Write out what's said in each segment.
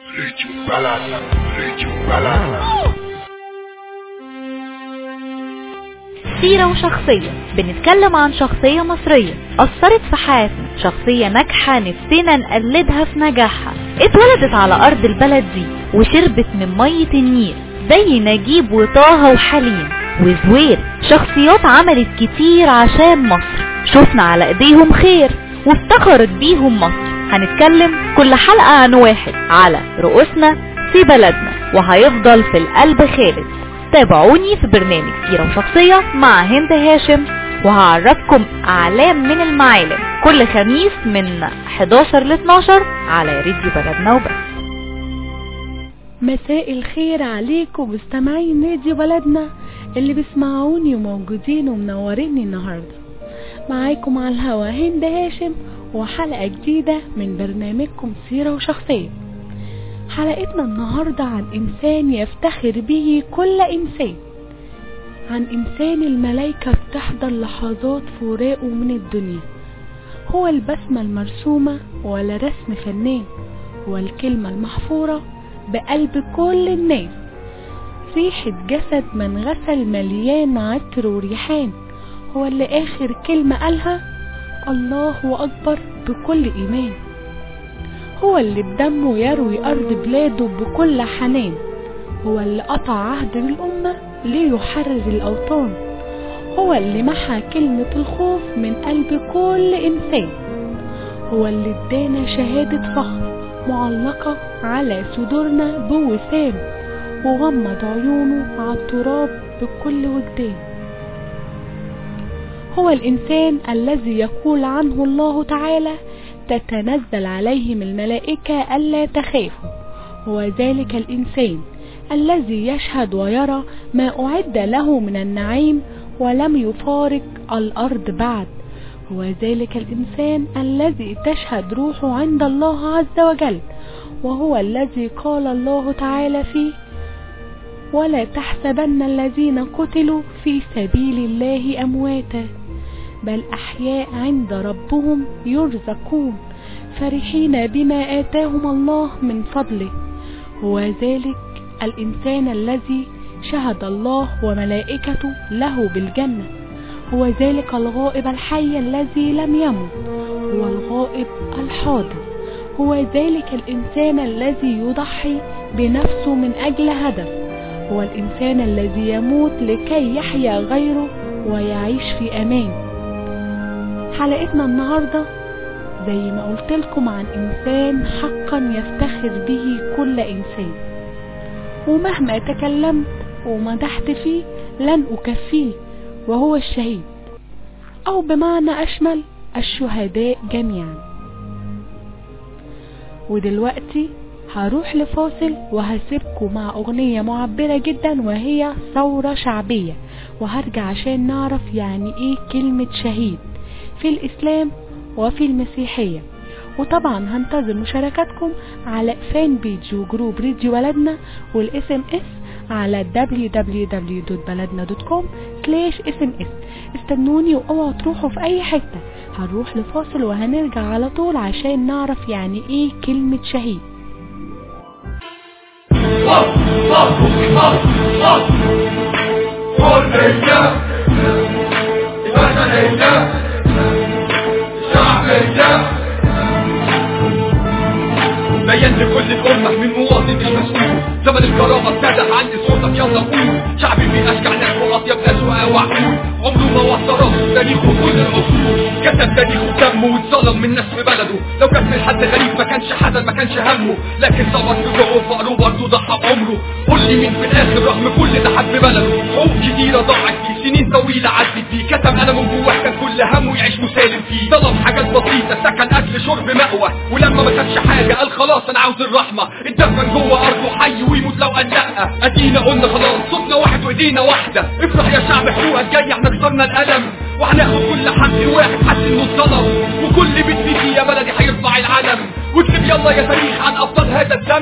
راديو بلدنا راديو بلدنا سيرة وشخصية بنتكلم عن شخصية مصرية أثرت في حياتنا شخصية ناجحة نفسنا نقلدها في نجاحها اتولدت على أرض البلد دي وشربت من مية النيل زي نجيب وطه وحليم وزوير شخصيات عملت كتير عشان مصر شفنا على ايديهم خير وافتخرت بيهم مصر هنتكلم كل حلقة عن واحد على رؤوسنا في بلدنا وهيفضل في القلب خالد تابعوني في برنامج سيرة وشخصية مع هند هاشم وهعرفكم أعلام من المعالم كل خميس من 11 ل 12 على راديو بلدنا وبس مساء الخير عليكم مستمعين نادي بلدنا اللي بيسمعوني وموجودين ومنوريني النهارده معاكم على الهوا هند هاشم وحلقة جديدة من برنامجكم سيرة وشخصية حلقتنا النهاردة عن إنسان يفتخر به كل إنسان عن إنسان الملايكة بتحضر لحظات فراقه من الدنيا هو البسمة المرسومة ولا رسم فنان هو الكلمة المحفورة بقلب كل الناس ريحة جسد من غسل مليان عطر وريحان هو اللي آخر كلمة قالها الله أكبر بكل إيمان هو اللي بدمه يروي أرض بلاده بكل حنان هو اللي قطع عهد بالأمة ليحرر الأوطان هو اللي محى كلمة الخوف من قلب كل إنسان هو اللي ادانا شهادة فخر معلقة على صدورنا بوسام وغمض عيونه على التراب بكل وجدان هو الإنسان الذي يقول عنه الله تعالى تتنزل عليهم الملائكة ألا تخافوا هو ذلك الإنسان الذي يشهد ويرى ما أعد له من النعيم ولم يفارق الأرض بعد هو ذلك الإنسان الذي تشهد روحه عند الله عز وجل وهو الذي قال الله تعالى فيه ولا تحسبن الذين قتلوا في سبيل الله أمواتا بل أحياء عند ربهم يرزقون فرحين بما آتاهم الله من فضله هو ذلك الإنسان الذي شهد الله وملائكته له بالجنة هو ذلك الغائب الحي الذي لم يمت هو الغائب الحاضر هو ذلك الإنسان الذي يضحي بنفسه من أجل هدف هو الإنسان الذي يموت لكي يحيا غيره ويعيش في أمان حلقتنا النهاردة زي ما قلت لكم عن إنسان حقا يفتخر به كل إنسان ومهما تكلمت ومدحت فيه لن أكفيه وهو الشهيد أو بمعنى أشمل الشهداء جميعا ودلوقتي هروح لفاصل وهسيبكم مع أغنية معبرة جدا وهي ثورة شعبية وهرجع عشان نعرف يعني ايه كلمة شهيد في الإسلام وفي المسيحية وطبعا هنتظر مشاركاتكم على فان بيج وجروب راديو بلدنا والاس ام اس على www.baladna.com sms استنوني واوعوا تروحوا في اي حتة هنروح لفاصل وهنرجع على طول عشان نعرف يعني ايه كلمة شهيد حرية الوطنية الشعبية بيان لكل الأمة من مواطن مش مسؤول زمن الكرامة ابتدى عندي صوتك يلا قول شعبي في أشجع ناس وأطيب ناس وعقول عمره ما وصله تاريخه كل الأصول كتب تاريخه دمه واتظلم من ناس في بلده لو كان من حد غريب ما كانش حزن ما كانش همه لكن صبر في جوه فقره برضه ضحى بعمره قول لي مين في الآخر رغم كل ده حب بلده حقوق كتيرة ضاعت فيه سنين طويلة عدت فيه كتب أنا من جواه كان كل همه يعيش مسالم فيه طلب حاجات بسيطة سكن أكل شرب مأوى ولما ما خدش حاجة قال خلاص أنا عاوز الرحمة اتدفن جوه أرضه حي ويموت لو قال لأ أدينا قلنا خلاص صوتنا واحد وإيدينا واحدة افرح يا شعب حقوقك جاي احنا كسرنا القلم وهناخد كل حق واحد حس انه اتظلم وكل بيت فيه يا بلدي هيرفع العلم واكتب يلا يا تاريخ عن ابطال هذا الزمن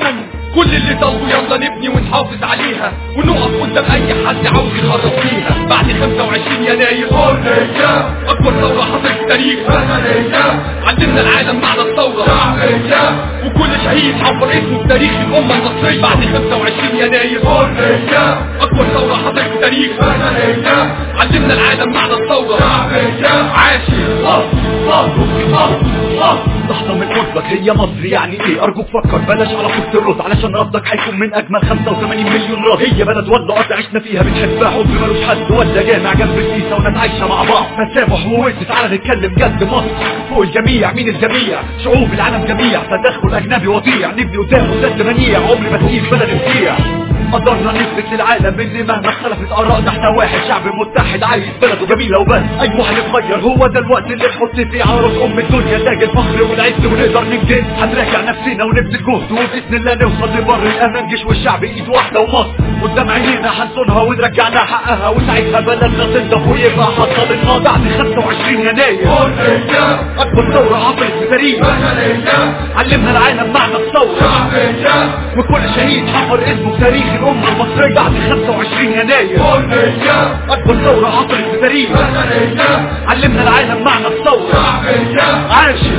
كل اللي طالبه يلا نبني ونحافظ عليها ونقف قدام اي حد عاوز يخرب فيها بعد 25 يناير حرية اكبر ثورة حصلت في التاريخ مدنية علمنا العالم معنى الثورة شعبية وكل شهيد حفر اسمه في تاريخ الامة المصرية بعد 25 يناير حرية اكبر ثورة حصلت في التاريخ مدنية علمنا العالم معنى الثورة شعبية عاشي مصر مصر مصر مصر لحظة من قربك هي مصر يعني ايه ارجوك فكر بلاش على خط الرز علشان رفضك هيكون من اجمل 85 مليون راس هي بلد ولا ارض عشنا فيها بنحبها حب ملوش حد ولا جامع جنب الكيسة وناس عايشة مع بعض تسامح وود تعالى نتكلم جد مصر فوق الجميع مين الجميع شعوب العالم جميع تدخل اجنبي وضيع نبني قدامه سد منيع عمري ما تسيب بلد تضيع قدرنا نثبت للعالم ان مهما اختلفت اراء تحت واحد شعب متحد عايز بلده جميله وبس ايوه هنتغير هو ده الوقت اللي نحط فيه على راس ام الدنيا تاج الفخر والعز ونقدر ننجز هنراجع نفسنا ونبذل جهد وباذن الله نوصل لبر الامان جيش والشعب ايد واحده ومصر قدام عينينا هنصونها ونرجع لها حقها وساعتها بلدنا تنضف ويبقى حصل الماضي بعد 25 يناير حرية اكبر ثوره حصلت في تاريخ مدنية علمنا العالم معنى الثوره شعبية وكل شهيد حفر اسمه في تاريخ الأمة المصرية بعد 25 يناير حرية أكبر ثورة حصلت في تاريخ مدنية علمنا العالم معنى الثورة شعبية عاشر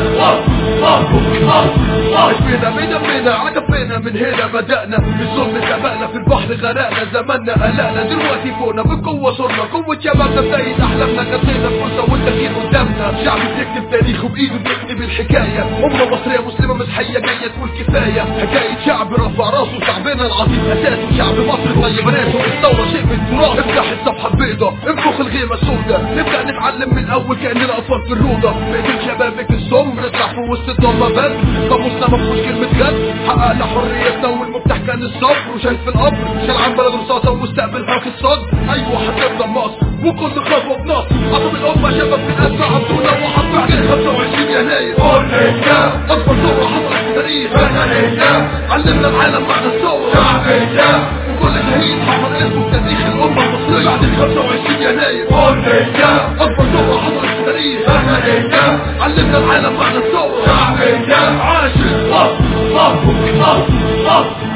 بينا بينا بينا عجبنا من هنا بدأنا بالظلم سبقنا في البحر غرقنا زماننا قلقنا دلوقتي فوقنا بالقوة صرنا قوة شبابنا بداية أحلامنا غطينا الفرصة والتغيير قدامنا شعب بيكتب تاريخه بإيده بيكتب الحكاية أمة مصرية مسلمة مسيحية جاية تقول كفاية حكاية شعب رفع راسه شعبنا العظيم أساسه شعب مصر طيب ناسه الثورة شيء من التراث افتح الصفحة البيضاء انفخ الغيمة السوداء نبدأ نتعلم من الأول كأننا أطفال في الروضة بإيدين شبابك السم نطلع في وسط الضلمة بس قاموسنا مفهوش كلمة غد حققنا حريتنا والمفتاح كان الصبر وشايف القبر شال عن بلد رصاصة ومستقبلها في الصدر أيوة هتفضل مصر وكل خطوة بنصر عظم الأمة شباب من أسرع عبدونا وحط عليه 25 يناير حرية أكبر ثورة حصلت في تاريخ مدنية علمنا العالم معنى الثورة شعبية وكل شهيد حفر اسمه في تاريخ الأمة المصرية بعد 25 يناير حرية أكبر ثورة حصلت في تاريخ مدنية علمنا العالم معنى الثورة شعبية عاشر مصر مصر مصر مصر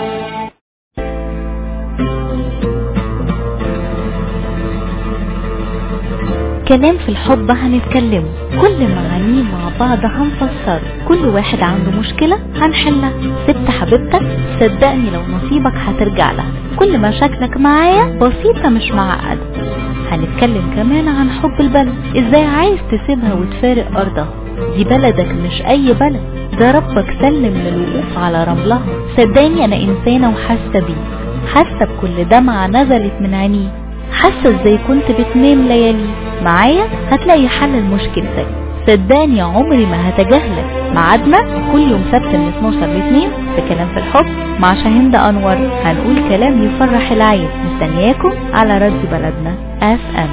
كلام في الحب هنتكلمه كل معانيه مع بعض هنفسره كل واحد عنده مشكلة هنحلها سبت حبيبتك صدقني لو نصيبك هترجع لها كل مشاكلك معايا بسيطة مش معقدة هنتكلم كمان عن حب البلد ازاي عايز تسيبها وتفارق ارضها دي بلدك مش اي بلد ده ربك سلم للوقوف على رملها صدقني انا انسانة وحاسة بيه حاسة بكل دمعة نزلت من عينيه حاسة ازاي كنت بتنام ليالي معايا هتلاقي حل لمشكلتك صدقني عمري ما هتجاهلك ميعادنا كل يوم سبت من 12 ل 2 في كلام في الحب مع شاهين انور هنقول كلام يفرح العين مستنياكم على راديو بلدنا اف ام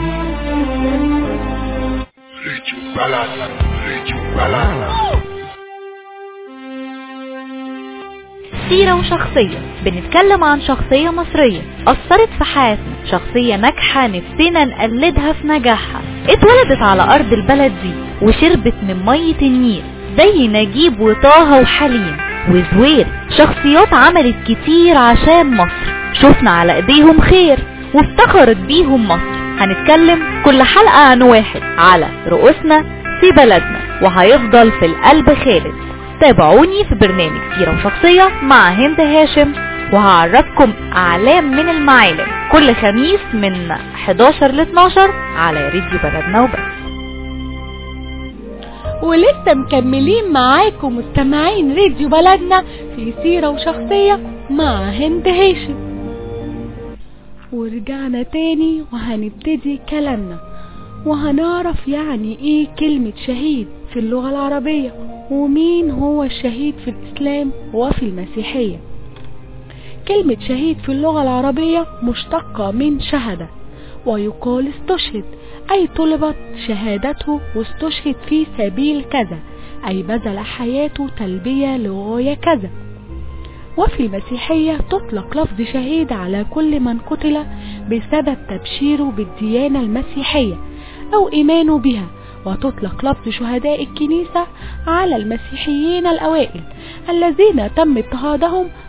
سيرة وشخصية بنتكلم عن شخصية مصرية أثرت في حياتنا شخصية ناجحة نفسنا نقلدها في نجاحها اتولدت على أرض البلد دي وشربت من مية النيل زي نجيب وطه وحليم وزوير شخصيات عملت كتير عشان مصر شفنا على ايديهم خير وافتخرت بيهم مصر هنتكلم كل حلقة عن واحد على رؤوسنا في بلدنا وهيفضل في القلب خالد تابعوني في برنامج سيرة وشخصية مع هند هاشم وهعرفكم أعلام من المعالم كل خميس من 11 ل 12 على راديو بلدنا وبس ولسه مكملين معاكم مستمعين راديو بلدنا في سيرة وشخصية مع هند هاشم ورجعنا تاني وهنبتدي كلامنا وهنعرف يعني ايه كلمة شهيد في اللغة العربية ومين هو الشهيد في الإسلام وفي المسيحية كلمة شهيد في اللغة العربية مشتقة من شهدة ويقال استشهد أي طلبت شهادته واستشهد في سبيل كذا أي بذل حياته تلبية لغاية كذا وفي المسيحية تطلق لفظ شهيد على كل من قتل بسبب تبشيره بالديانة المسيحية أو إيمانه بها وتطلق لفظ شهداء الكنيسة على المسيحيين الأوائل الذين تم اضطهادهم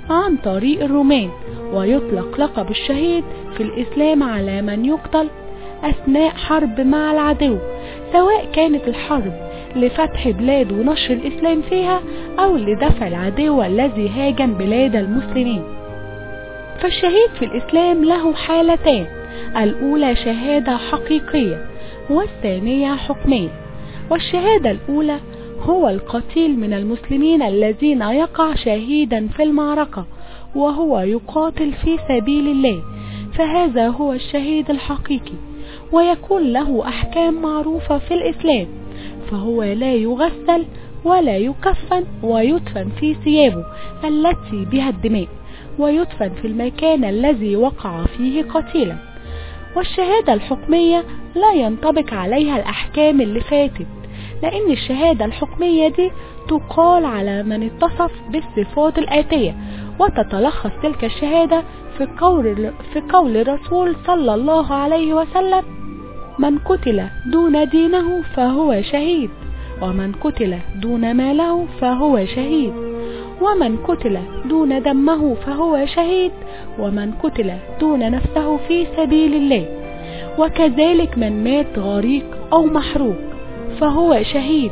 عن طريق الرومان ويطلق لقب الشهيد في الإسلام على من يقتل أثناء حرب مع العدو سواء كانت الحرب لفتح بلاد ونشر الإسلام فيها أو لدفع العدو الذي هاجم بلاد المسلمين فالشهيد في الإسلام له حالتان الأولى شهادة حقيقية والثانية حكمية والشهادة الأولى هو القتيل من المسلمين الذين يقع شهيدا في المعركة وهو يقاتل في سبيل الله فهذا هو الشهيد الحقيقي ويكون له أحكام معروفة في الإسلام فهو لا يغسل ولا يكفن ويدفن في ثيابه التي بها الدماء ويدفن في المكان الذي وقع فيه قتيلا والشهادة الحكمية لا ينطبق عليها الأحكام اللي فاتت لأن الشهادة الحكمية دي تقال على من اتصف بالصفات الآتية وتتلخص تلك الشهادة في قول, في قول الرسول صلى الله عليه وسلم من قتل دون دينه فهو شهيد ومن قتل دون ماله فهو شهيد ومن قتل دون دمه فهو شهيد ومن قتل دون نفسه في سبيل الله وكذلك من مات غريق أو محروق فهو شهيد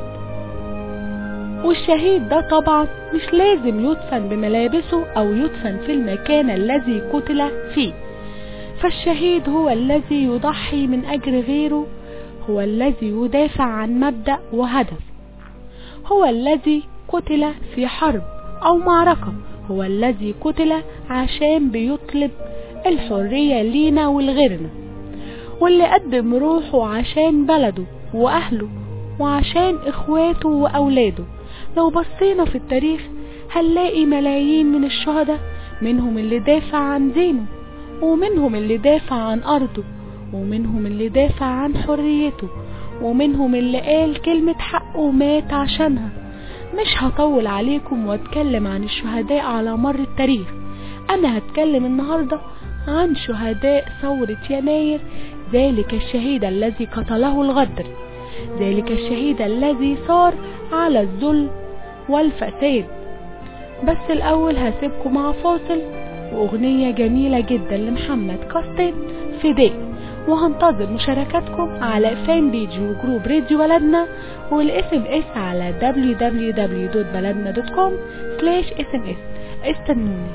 والشهيد ده طبعا مش لازم يدفن بملابسه أو يدفن في المكان الذي قتل فيه فالشهيد هو الذي يضحي من أجل غيره هو الذي يدافع عن مبدأ وهدف هو الذي قتل في حرب أو معركة هو الذي قتل عشان بيطلب الحرية لينا ولغيرنا واللي قدم روحه عشان بلده وأهله وعشان إخواته وأولاده لو بصينا في التاريخ هنلاقي ملايين من الشهداء منهم اللي دافع عن دينه ومنهم اللي دافع عن أرضه ومنهم اللي دافع عن حريته ومنهم اللي قال كلمة حق ومات عشانها مش هطول عليكم واتكلم عن الشهداء على مر التاريخ انا هتكلم النهاردة عن شهداء ثورة يناير ذلك الشهيد الذي قتله الغدر ذلك الشهيد الذي صار على الظلم والفساد بس الاول هسيبكم مع فاصل واغنية جميلة جدا لمحمد قاسم فداء وهنتظر مشاركاتكم على فان بيج وجروب راديو بلدنا والاس ام اس على www.baladna.com سلاش اس ام اس استنوني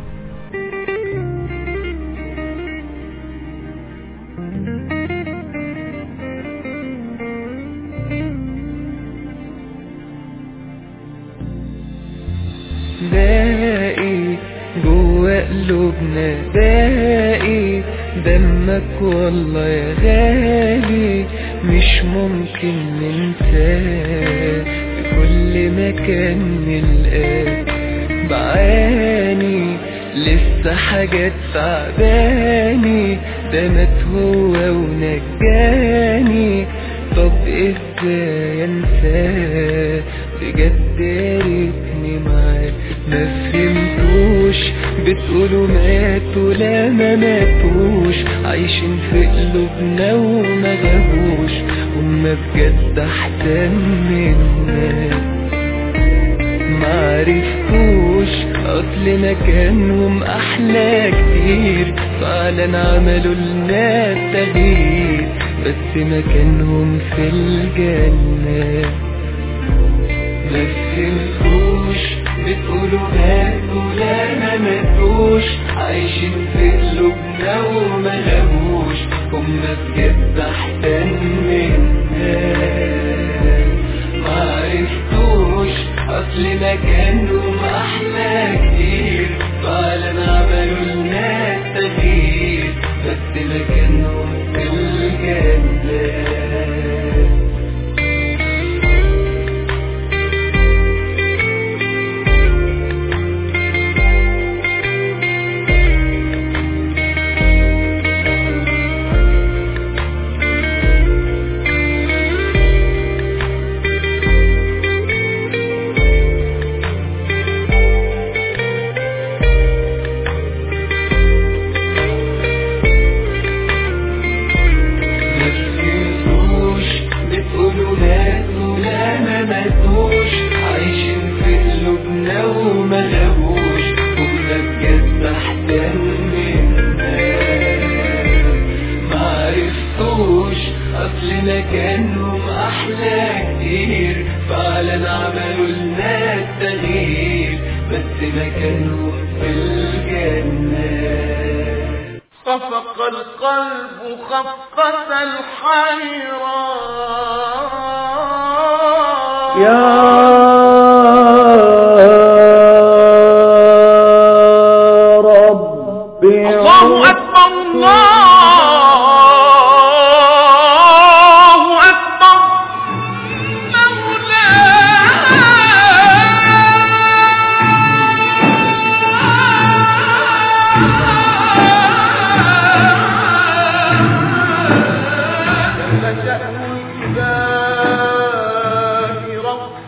باقي جوا قلوبنا باقي دمك والله يا غالي مش ممكن ننساه في كل مكان نلقاه بعاني لسه حاجات تعباني ده مات هو ونجاني طب ازاي انساه بجد يا ريتني معاه ما فهمتوش بتقولوا ماتوا لا ما ماتوش عايشين في قلوبنا وما غابوش هما بجد احسن منا معرفتوش اصل مكانهم احلى كتير فعلا عملوا لنا تغيير بس مكانهم في الجنة ما فهمتوش بتقولوا ماتوا لا ما ماتوش عايشين في قلوبنا وما غابوش هما بجد احسن منا معرفتوش اصل مكانهم احلى كتير فعلا عملوا لنا تغيير بس مكانهم في الجنة مكانهم في الجنة خفق القلب خفقة الحيرة يا رب الله أكبر الله أكبر مولاي لشأن الإله رب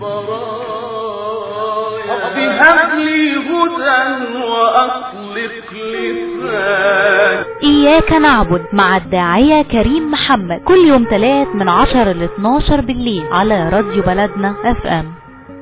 البرايا رب هب لي هدى وأطلق لساني إياك نعبد مع الداعية كريم محمد كل يوم تلات من عشر ل 12 بالليل على راديو بلدنا اف ام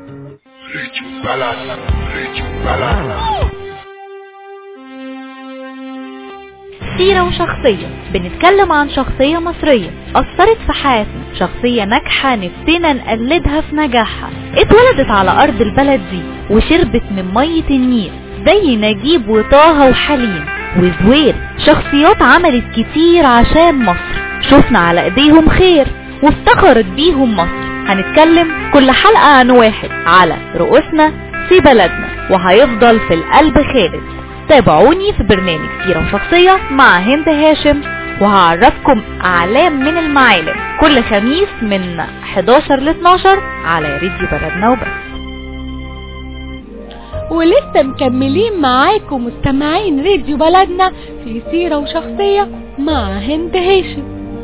سيرة وشخصية بنتكلم عن شخصية مصرية أثرت في حياتنا شخصية ناجحة نفسنا نقلدها في نجاحها اتولدت على أرض البلد دي وشربت من مية النيل زي نجيب وطه وحليم وزوير شخصيات عملت كتير عشان مصر شفنا على ايديهم خير وافتخرت بيهم مصر هنتكلم كل حلقة عن واحد على رؤوسنا في بلدنا وهيفضل في القلب خالد تابعوني في برنامج سيرة وشخصية مع هند هاشم وهعرفكم أعلام من المعالم كل خميس من 11 ل 12 على راديو بلدنا وبس ولسه مكملين معاكم مستمعين راديو بلدنا في سيرة وشخصية مع هند هاشم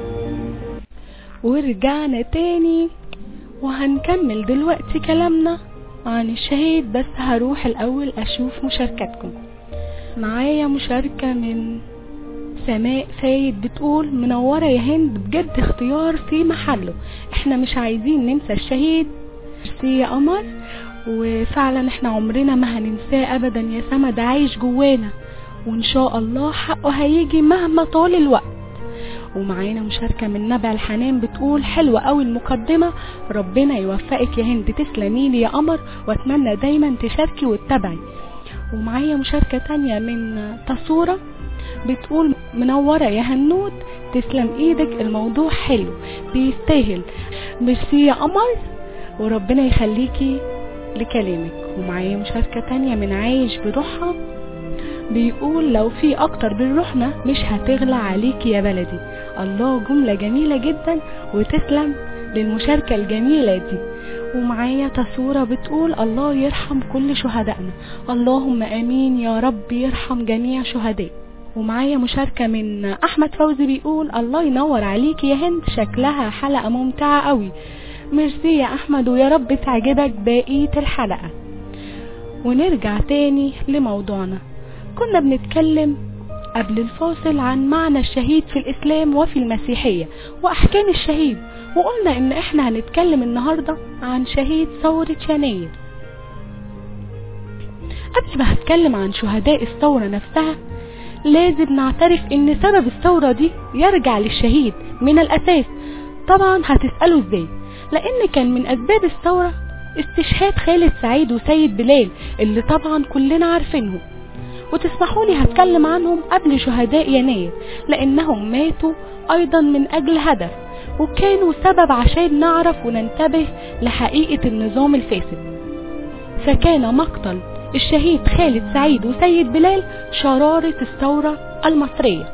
ورجعنا تاني وهنكمل دلوقتي كلامنا عن الشهيد بس هروح الأول أشوف مشاركاتكم معايا مشاركة من سماء فايد بتقول منورة يا هند بجد اختيار في محله احنا مش عايزين ننسى الشهيد ميرسي يا قمر وفعلا احنا عمرنا ما هننساه ابدا يا سما ده عايش جوانا وان شاء الله حقه هيجي مهما طال الوقت ومعانا مشاركة من نبع الحنان بتقول حلوة قوي المقدمة ربنا يوفقك يا هند تسلمي لي يا قمر واتمنى دايما تشاركي وتتابعي ومعايا مشاركة تانية من تصورة بتقول منورة يا هنود تسلم ايدك الموضوع حلو بيستاهل ميرسي يا قمر وربنا يخليكي لكلامك ومعايا مشاركة تانية من عايش بروحها بيقول لو في اكتر من روحنا مش هتغلى عليك يا بلدي الله جملة جميلة جدا وتسلم للمشاركة الجميلة دي ومعايا تصورة بتقول الله يرحم كل شهدائنا اللهم امين يا رب يرحم جميع شهداء ومعايا مشاركة من احمد فوزي بيقول الله ينور عليك يا هند شكلها حلقة ممتعة قوي ميرسي يا احمد ويا رب تعجبك بقية الحلقة ونرجع تاني لموضوعنا كنا بنتكلم قبل الفاصل عن معنى الشهيد في الإسلام وفي المسيحية وأحكام الشهيد وقلنا إن إحنا هنتكلم النهاردة عن شهيد ثورة يناير قبل ما هتكلم عن شهداء الثورة نفسها لازم نعترف إن سبب الثورة دي يرجع للشهيد من الأساس طبعا هتسألوا إزاي لأن كان من أسباب الثورة استشهاد خالد سعيد وسيد بلال اللي طبعا كلنا عارفينهم وتسمحوا لي هتكلم عنهم قبل شهداء يناير لانهم ماتوا ايضا من اجل هدف وكانوا سبب عشان نعرف وننتبه لحقيقة النظام الفاسد فكان مقتل الشهيد خالد سعيد وسيد بلال شرارة الثورة المصرية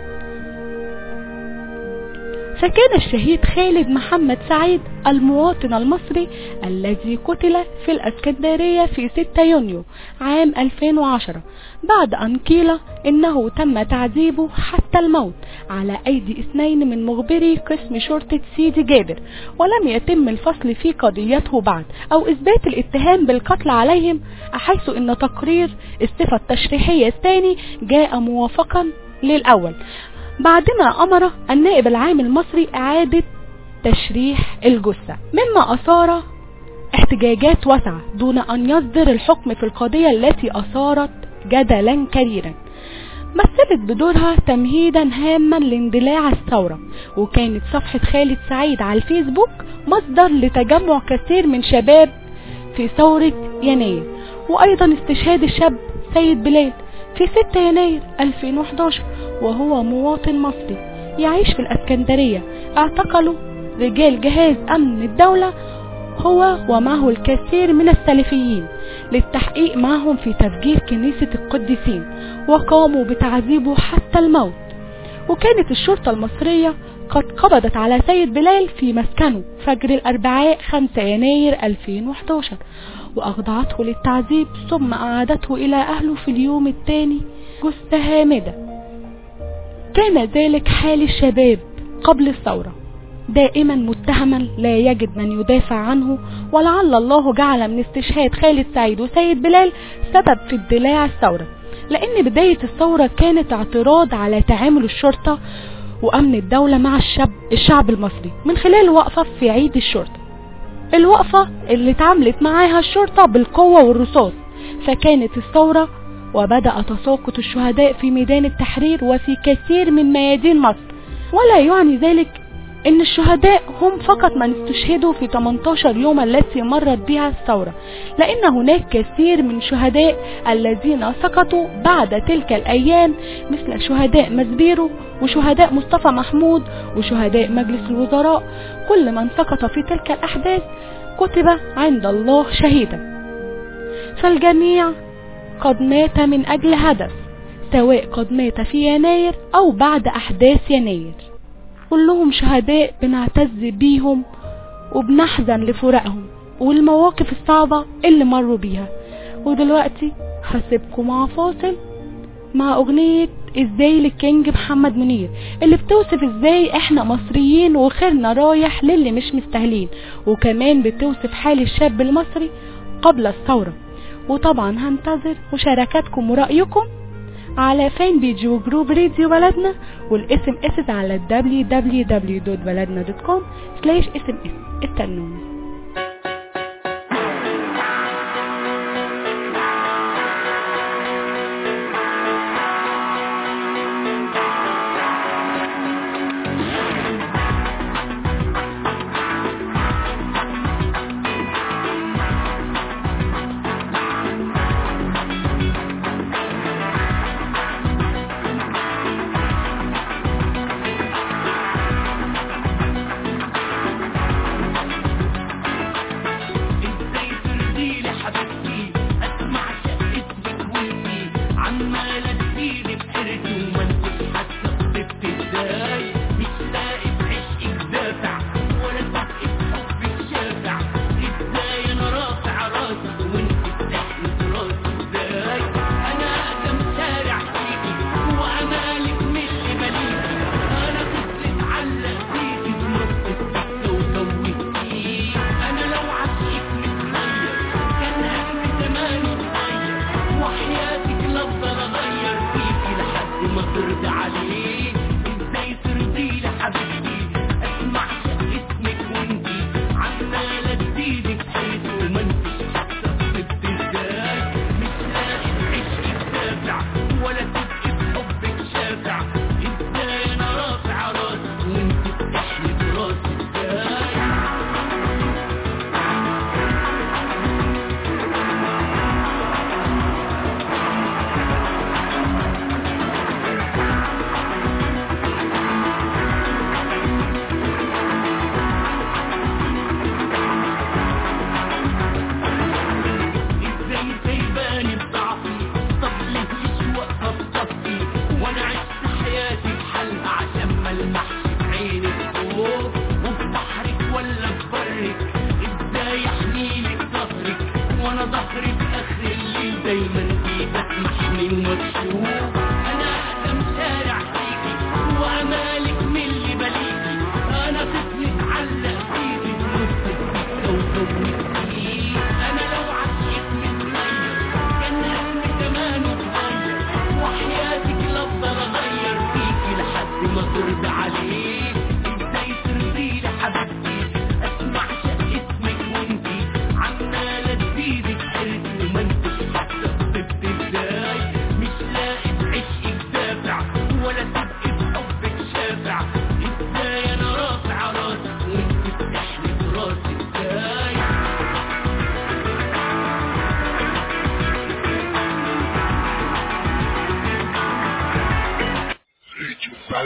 فكان الشهيد خالد محمد سعيد المواطن المصري الذي قتل في الاسكندرية في 6 يونيو عام 2010 بعد أن قيل إنه تم تعذيبه حتى الموت على أيدي اثنين من مخبري قسم شرطة سيدي جابر ولم يتم الفصل في قضيته بعد أو إثبات الاتهام بالقتل عليهم حيث إن تقرير الصفة التشريحية الثاني جاء موافقا للأول بعدما أمر النائب العام المصري إعادة تشريح الجثة مما أثار احتجاجات واسعة دون أن يصدر الحكم في القضية التي أثارت جدلا كبيرا مثلت بدورها تمهيدا هاما لاندلاع الثورة وكانت صفحة خالد سعيد على الفيسبوك مصدر لتجمع كثير من شباب في ثورة يناير وأيضا استشهاد الشاب سيد بلال في 6 يناير 2011 وهو مواطن مصري يعيش في الأسكندرية اعتقلوا رجال جهاز أمن الدولة هو ومعه الكثير من السلفيين للتحقيق معهم في تفجير كنيسة القديسين وقاموا بتعذيبه حتى الموت وكانت الشرطة المصرية قد قبضت على سيد بلال في مسكنه فجر الأربعاء 5 يناير 2011 وأخضعته للتعذيب ثم أعادته إلى أهله في اليوم الثاني جثة هامدة كان ذلك حال الشباب قبل الثورة دائما متهما لا يجد من يدافع عنه ولعل الله جعل من استشهاد خالد سعيد وسيد بلال سبب في اندلاع الثورة لأن بداية الثورة كانت اعتراض على تعامل الشرطة وأمن الدولة مع الشعب, الشعب المصري من خلال وقفة في عيد الشرطة الوقفة اللي اتعاملت معاها الشرطة بالقوة والرصاص فكانت الثورة وبدأ تساقط الشهداء في ميدان التحرير وفي كثير من ميادين مصر ولا يعني ذلك ان الشهداء هم فقط من استشهدوا في 18 يوم التي مرت بها الثورة لان هناك كثير من شهداء الذين سقطوا بعد تلك الايام مثل شهداء مزبيرو وشهداء مصطفى محمود وشهداء مجلس الوزراء كل من سقط في تلك الاحداث كتب عند الله شهيدا فالجميع قد مات من اجل هدف سواء قد مات في يناير او بعد احداث يناير كلهم شهداء بنعتز بيهم وبنحزن لفراقهم والمواقف الصعبة اللي مروا بيها ودلوقتي هسيبكم مع فاصل مع اغنية ازاي للكينج محمد منير اللي بتوصف ازاي احنا مصريين وخيرنا رايح للي مش مستاهلين وكمان بتوصف حال الشاب المصري قبل الثورة وطبعا هنتظر مشاركاتكم ورأيكم على فان بيج وجروب راديو بلدنا والاسم اس على www.baladna.com سلاش اسم اس استنوني ازاي ترضيلي حبيبتي اسمع شقتك وانتي عمالة تديني بحيرتي وما انتش حاسة بطيبت ازاي مش لاقي في عشقك دافع ولا دفقة حبك شافع ازاي انا رافع راسي وانت بتحمل راسي ازاي انا اقدم شارع فيكي وامالك مش ماليكي انا كنت اتعلق فيكي بنص السكة وسويتي انا لو عشقك متغير كان قلبي زمان اتغير وحياتك لافضل اغير فيكي لحد ما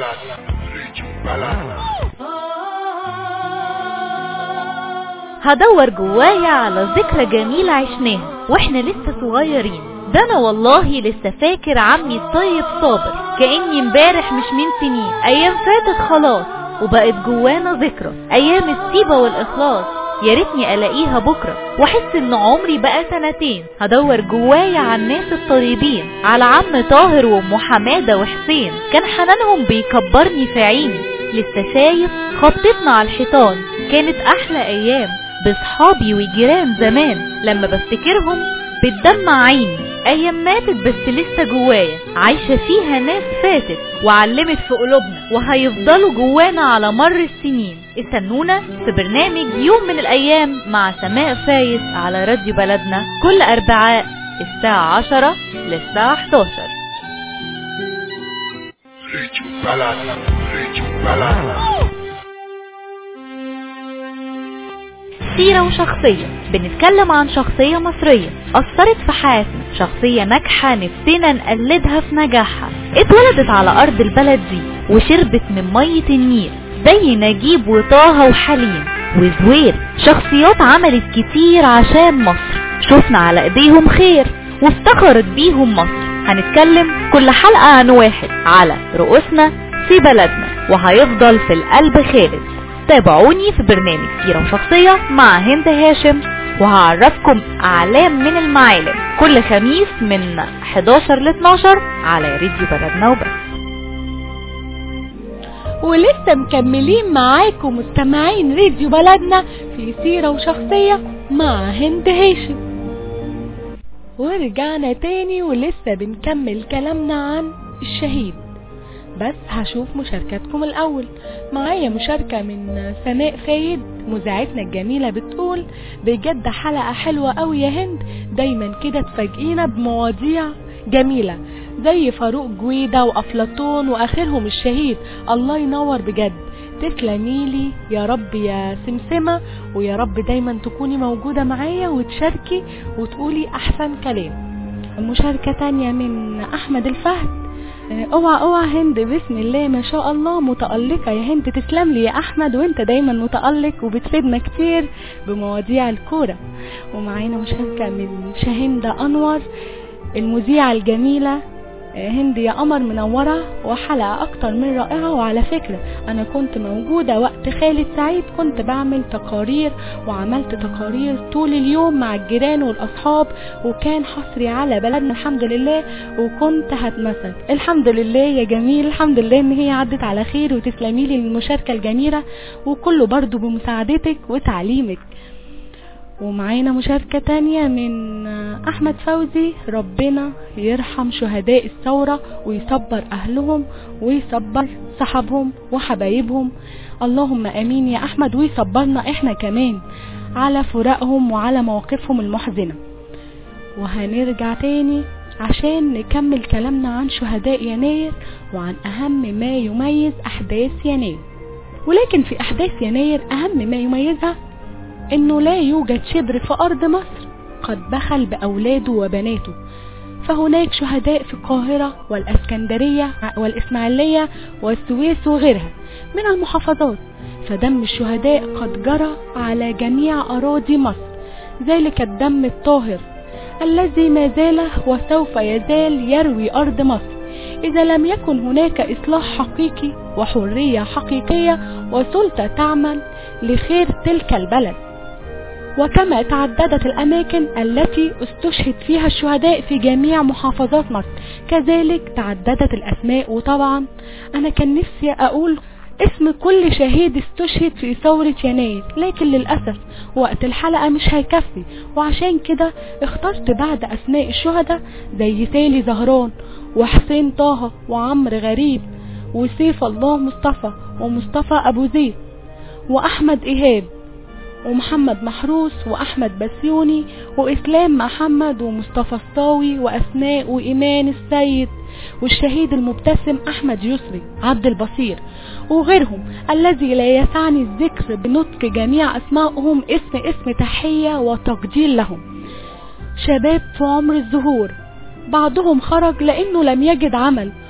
هدور جوايا على ذكرى جميلة عشناها واحنا لسه صغيرين ده انا والله لسه فاكر عمي الطيب صابر كأني امبارح مش من سنين ايام فاتت خلاص وبقت جوانا ذكرى ايام الطيبة والاخلاص يا ريتني الاقيها بكره واحس ان عمري بقى سنتين هدور جوايا على الناس الطيبين على عم طاهر وام حماده وحسين كان حنانهم بيكبرني في عيني لسه شايف خبطتنا على الحيطان كانت احلى ايام بصحابي وجيران زمان لما بفتكرهم بتدمع عيني ايام ماتت بس لسه جوايا عايشة فيها ناس فاتت وعلمت في قلوبنا وهيفضلوا جوانا على مر السنين استنونا في برنامج يوم من الايام مع سماء فايز على راديو بلدنا كل اربعاء الساعة عشرة للساعة 11 سيرة وشخصية بنتكلم عن شخصية مصرية أثرت في حياتنا شخصية ناجحة نفسنا نقلدها في نجاحها اتولدت على أرض البلد دي وشربت من مية النيل زي نجيب وطه وحليم وزوير شخصيات عملت كتير عشان مصر شفنا على ايديهم خير وافتخرت بيهم مصر هنتكلم كل حلقة عن واحد على رؤوسنا في بلدنا وهيفضل في القلب خالد تابعوني في برنامج سيرة وشخصية مع هند هاشم وهعرفكم أعلام من المعالم كل خميس من 11 ل 12 على راديو بلدنا وبس ولسه مكملين معاكم مستمعين راديو بلدنا في سيرة وشخصية مع هند هاشم ورجعنا تاني ولسه بنكمل كلامنا عن الشهيد بس هشوف مشاركاتكم الأول معايا مشاركة من سماء فايد مذيعتنا الجميلة بتقول بجد حلقة حلوة قوي يا هند دايما كده تفاجئينا بمواضيع جميلة زي فاروق جويدة وأفلاطون وآخرهم الشهيد الله ينور بجد تسلميلي يا رب يا سمسمة ويا رب دايما تكوني موجودة معايا وتشاركي وتقولي أحسن كلام مشاركة تانية من أحمد الفهد اوعى اوعى هند بسم الله ما شاء الله متألقة يا هند تسلم لي يا احمد وانت دايما متألق وبتفيدنا كتير بمواضيع الكورة ومعانا مشاركة من شاهندة انور المذيعة الجميلة هند يا قمر منورة وحلقة أكتر من رائعة وعلى فكرة أنا كنت موجودة وقت خالد سعيد كنت بعمل تقارير وعملت تقارير طول اليوم مع الجيران والأصحاب وكان حصري على بلدنا الحمد لله وكنت هتمثل الحمد لله يا جميل الحمد لله إن هي عدت على خير وتسلمي لي المشاركة الجميلة وكله برضو بمساعدتك وتعليمك ومعانا مشاركة تانية من أحمد فوزي ربنا يرحم شهداء الثورة ويصبر أهلهم ويصبر صحابهم وحبايبهم اللهم أمين يا أحمد ويصبرنا إحنا كمان على فراقهم وعلى مواقفهم المحزنة وهنرجع تاني عشان نكمل كلامنا عن شهداء يناير وعن أهم ما يميز أحداث يناير ولكن في أحداث يناير أهم ما يميزها انه لا يوجد شبر في ارض مصر قد بخل باولاده وبناته فهناك شهداء في القاهرة والاسكندرية والاسماعيلية والسويس وغيرها من المحافظات فدم الشهداء قد جرى على جميع اراضي مصر ذلك الدم الطاهر الذي ما زال وسوف يزال يروي ارض مصر إذا لم يكن هناك إصلاح حقيقي وحرية حقيقية وسلطة تعمل لخير تلك البلد وكما تعددت الأماكن التي استشهد فيها الشهداء في جميع محافظات مصر كذلك تعددت الأسماء وطبعا أنا كان نفسي أقول اسم كل شهيد استشهد في ثورة يناير لكن للأسف وقت الحلقة مش هيكفي وعشان كده اخترت بعد أسماء الشهداء زي سالي زهران وحسين طه وعمرو غريب وسيف الله مصطفى ومصطفى أبو زيد وأحمد إيهاب ومحمد محروس وأحمد بسيوني وإسلام محمد ومصطفى الصاوي وأسماء وإيمان السيد والشهيد المبتسم أحمد يسري عبد البصير وغيرهم الذي لا يسعني الذكر بنطق جميع أسمائهم اسم اسم تحية وتقدير لهم شباب في عمر الزهور بعضهم خرج لأنه لم يجد عمل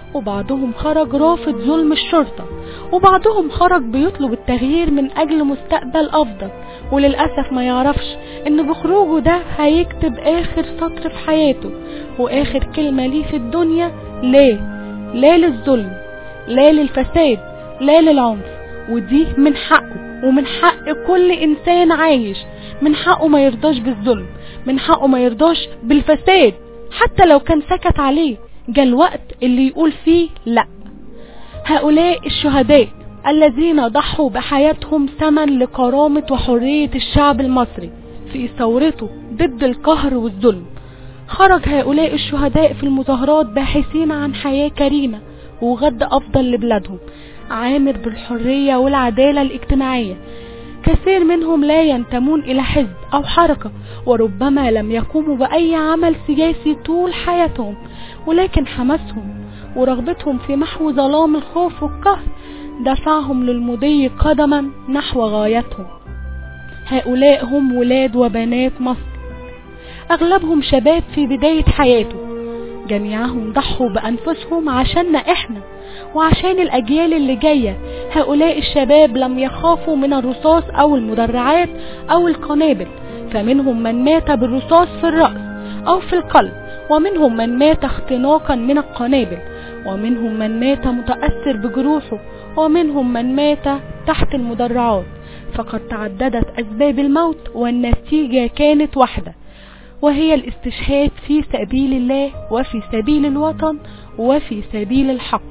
وبعضهم خرج رافض ظلم الشرطة وبعضهم خرج بيطلب التغيير من أجل مستقبل أفضل وللأسف ما يعرفش إن بخروجه ده هيكتب آخر سطر في حياته وآخر كلمة ليه في الدنيا لا لا للظلم لا للفساد لا للعنف ودي من حقه ومن حق كل إنسان عايش من حقه ما يرضاش بالظلم من حقه ما يرضاش بالفساد حتى لو كان سكت عليه جاء الوقت اللي يقول فيه لا هؤلاء الشهداء الذين ضحوا بحياتهم ثمن لكرامة وحرية الشعب المصري في ثورته ضد القهر والظلم خرج هؤلاء الشهداء في المظاهرات باحثين عن حياة كريمة وغد أفضل لبلادهم عامر بالحرية والعدالة الاجتماعية كثير منهم لا ينتمون إلى حزب أو حركة وربما لم يقوموا بأي عمل سياسي طول حياتهم ولكن حماسهم ورغبتهم في محو ظلام الخوف والقهر دفعهم للمضي قدما نحو غايتهم هؤلاء هم ولاد وبنات مصر أغلبهم شباب في بداية حياته جميعهم ضحوا بأنفسهم عشاننا إحنا وعشان الأجيال اللي جاية هؤلاء الشباب لم يخافوا من الرصاص أو المدرعات أو القنابل فمنهم من مات بالرصاص في الرأس أو في القلب ومنهم من مات اختناقا من القنابل ومنهم من مات متأثر بجروحه ومنهم من مات تحت المدرعات فقد تعددت أسباب الموت والنتيجة كانت واحدة وهي الاستشهاد في سبيل الله وفي سبيل الوطن وفي سبيل الحق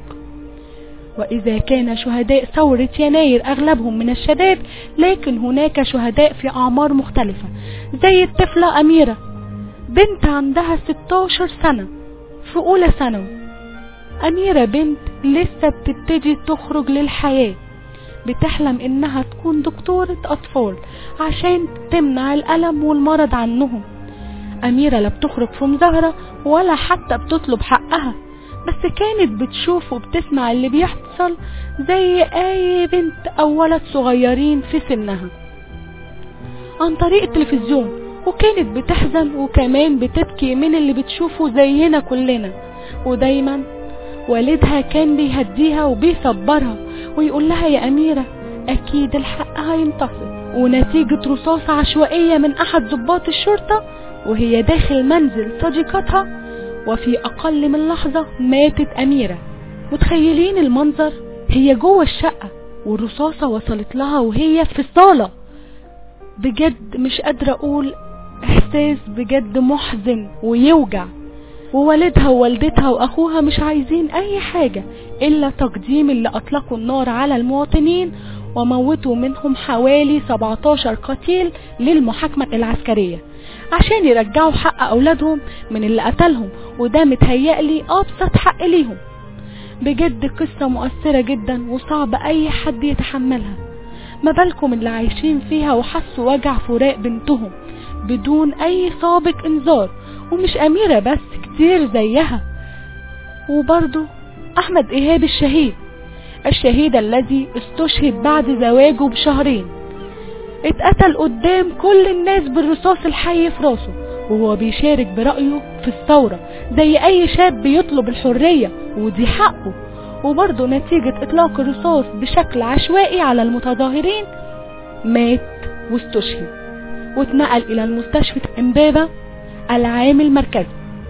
وإذا كان شهداء ثورة يناير أغلبهم من الشباب لكن هناك شهداء في أعمار مختلفة زي الطفلة أميرة بنت عندها 16 سنة في أولى ثانوي أميرة بنت لسه بتبتدي تخرج للحياة بتحلم إنها تكون دكتورة أطفال عشان تمنع الألم والمرض عنهم أميرة لا بتخرج في مظاهرة ولا حتى بتطلب حقها بس كانت بتشوف وبتسمع اللي بيحصل زي أي بنت أو ولد صغيرين في سنها عن طريق التلفزيون وكانت بتحزن وكمان بتبكي من اللي بتشوفه زينا كلنا ودايما والدها كان بيهديها وبيصبرها ويقول لها يا أميرة أكيد الحق هينتصر ونتيجة رصاصة عشوائية من أحد ضباط الشرطة وهي داخل منزل صديقتها وفي أقل من لحظة ماتت أميرة متخيلين المنظر هي جوه الشقة والرصاصة وصلت لها وهي في الصالة بجد مش قادرة أقول إحساس بجد محزن ويوجع ووالدها ووالدتها وأخوها مش عايزين أي حاجة إلا تقديم اللي أطلقوا النار على المواطنين وموتوا منهم حوالي 17 قتيل للمحاكمة العسكرية عشان يرجعوا حق أولادهم من اللي قتلهم وده متهيألي أبسط حق ليهم بجد قصة مؤثرة جدا وصعب أي حد يتحملها ما بالكم اللي عايشين فيها وحسوا وجع فراق بنتهم بدون أي سابق إنذار ومش أميرة بس كتير زيها وبرضه أحمد إيهاب الشهيد الشهيد الذي استشهد بعد زواجه بشهرين اتقتل قدام كل الناس بالرصاص الحي في راسه وهو بيشارك برأيه في الثورة زي أي شاب بيطلب الحرية ودي حقه وبرضه نتيجة إطلاق الرصاص بشكل عشوائي على المتظاهرين مات واستشهد واتنقل إلى المستشفى إمبابة العام المركزي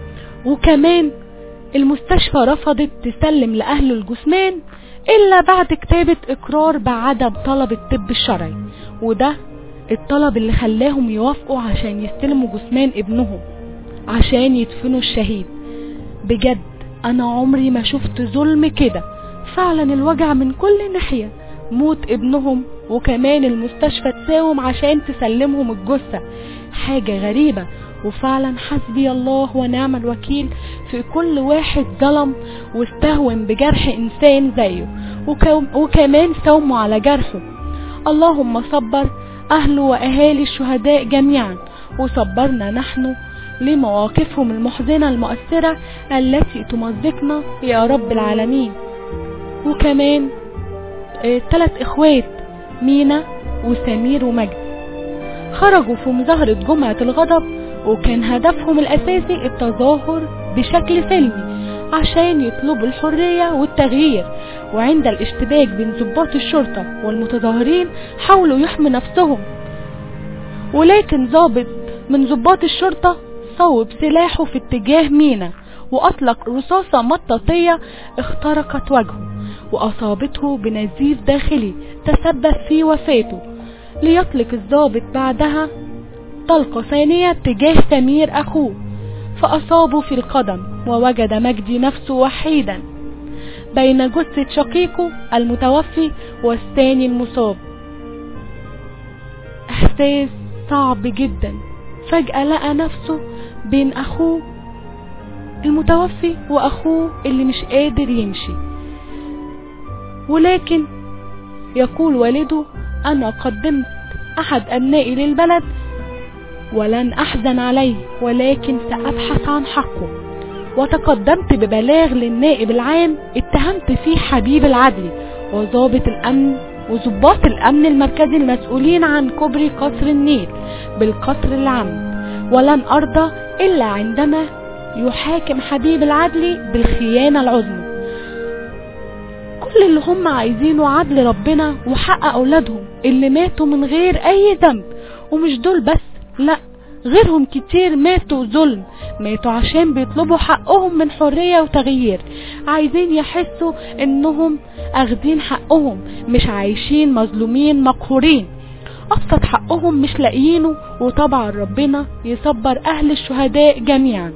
وكمان المستشفى رفضت تسلم لأهل الجثمان إلا بعد كتابة إقرار بعدم طلب الطب الشرعي وده الطلب اللي خلاهم يوافقوا عشان يستلموا جثمان ابنهم عشان يدفنوا الشهيد بجد أنا عمري ما شفت ظلم كده فعلا الوجع من كل ناحية موت ابنهم وكمان المستشفى تساوم عشان تسلمهم الجثة حاجة غريبة وفعلا حسبي الله ونعم الوكيل في كل واحد ظلم واستهون بجرح انسان زيه وكمان ساوموا على جرحه اللهم صبر اهله واهالي الشهداء جميعا وصبرنا نحن لمواقفهم المحزنة المؤثرة التي تمزقنا يا رب العالمين وكمان ثلاث اه اخوات مينا وسمير ومجدي خرجوا في مظاهرة جمعة الغضب وكان هدفهم الأساسي التظاهر بشكل سلمي عشان يطلبوا الحرية والتغيير وعند الاشتباك بين ضباط الشرطة والمتظاهرين حاولوا يحموا نفسهم ولكن ضابط من ضباط الشرطة صوب سلاحه في اتجاه مينا وأطلق رصاصة مطاطية اخترقت وجهه وأصابته بنزيف داخلي تسبب في وفاته ليطلق الضابط بعدها طلقة ثانية تجاه سمير أخوه فأصابه في القدم ووجد مجدي نفسه وحيدا بين جثة شقيقه المتوفي والثاني المصاب إحساس صعب جدا فجأة لقى نفسه بين أخوه المتوفي وأخوه اللي مش قادر يمشي ولكن يقول والده أنا قدمت أحد أبنائي للبلد ولن أحزن عليه ولكن سأبحث عن حقه وتقدمت ببلاغ للنائب العام اتهمت فيه حبيب العدلي وضابط الأمن وضباط الأمن المركزي المسؤولين عن كوبري قصر النيل بالقصر العام ولن أرضى إلا عندما يحاكم حبيب العدلي بالخيانة العظمى كل اللي هم عايزينه عدل ربنا وحق أولادهم اللي ماتوا من غير أي ذنب ومش دول بس لا غيرهم كتير ماتوا ظلم ماتوا عشان بيطلبوا حقهم من حرية وتغيير عايزين يحسوا انهم اخدين حقهم مش عايشين مظلومين مقهورين ابسط حقهم مش لاقيينه وطبعا ربنا يصبر اهل الشهداء جميعا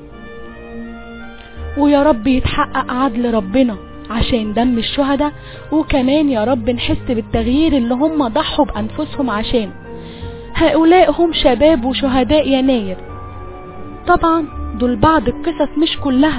ويا رب يتحقق عدل ربنا عشان دم الشهداء وكمان يا رب نحس بالتغيير اللي هم ضحوا بأنفسهم عشانه هؤلاء هم شباب وشهداء يناير طبعا دول بعض القصص مش كلها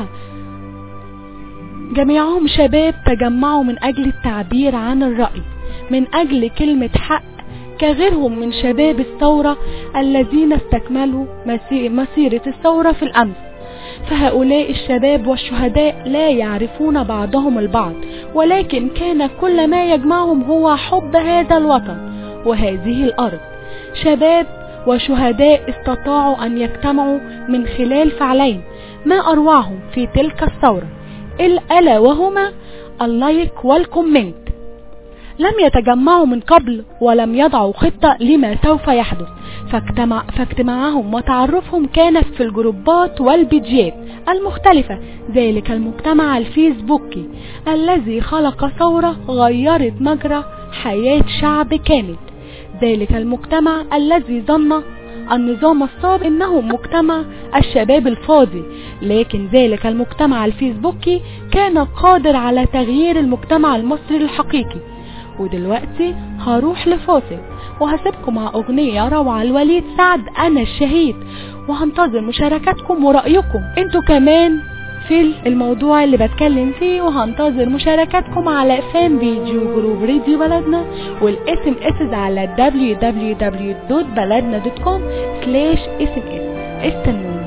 جميعهم شباب تجمعوا من أجل التعبير عن الرأي من أجل كلمة حق كغيرهم من شباب الثورة الذين استكملوا مسي- مسيرة الثورة في الأمس فهؤلاء الشباب والشهداء لا يعرفون بعضهم البعض ولكن كان كل ما يجمعهم هو حب هذا الوطن وهذه الأرض شباب وشهداء استطاعوا أن يجتمعوا من خلال فعلين ما أروعهم في تلك الثورة ال- ألا وهما اللايك والكومنت لم يتجمعوا من قبل ولم يضعوا خطة لما سوف يحدث فاجتمع فاجتماعهم وتعرفهم كان في الجروبات والبيجيات المختلفة ذلك المجتمع الفيسبوكي الذي خلق ثورة غيرت مجرى حياة شعب كامل ذلك المجتمع الذي ظن النظام السابق انه مجتمع الشباب الفاضي لكن ذلك المجتمع الفيسبوكي كان قادر على تغيير المجتمع المصري الحقيقي ودلوقتي هروح لفاصل وهسيبكم مع اغنية روعة لوليد سعد انا الشهيد وهنتظر مشاركاتكم ورأيكم انتوا كمان في الموضوع اللي بتكلم فيه وهنتظر مشاركاتكم على فان فيديو جروب راديو بلدنا والاس ام اس على www.baladna.com سلاش اس ام اس استنوني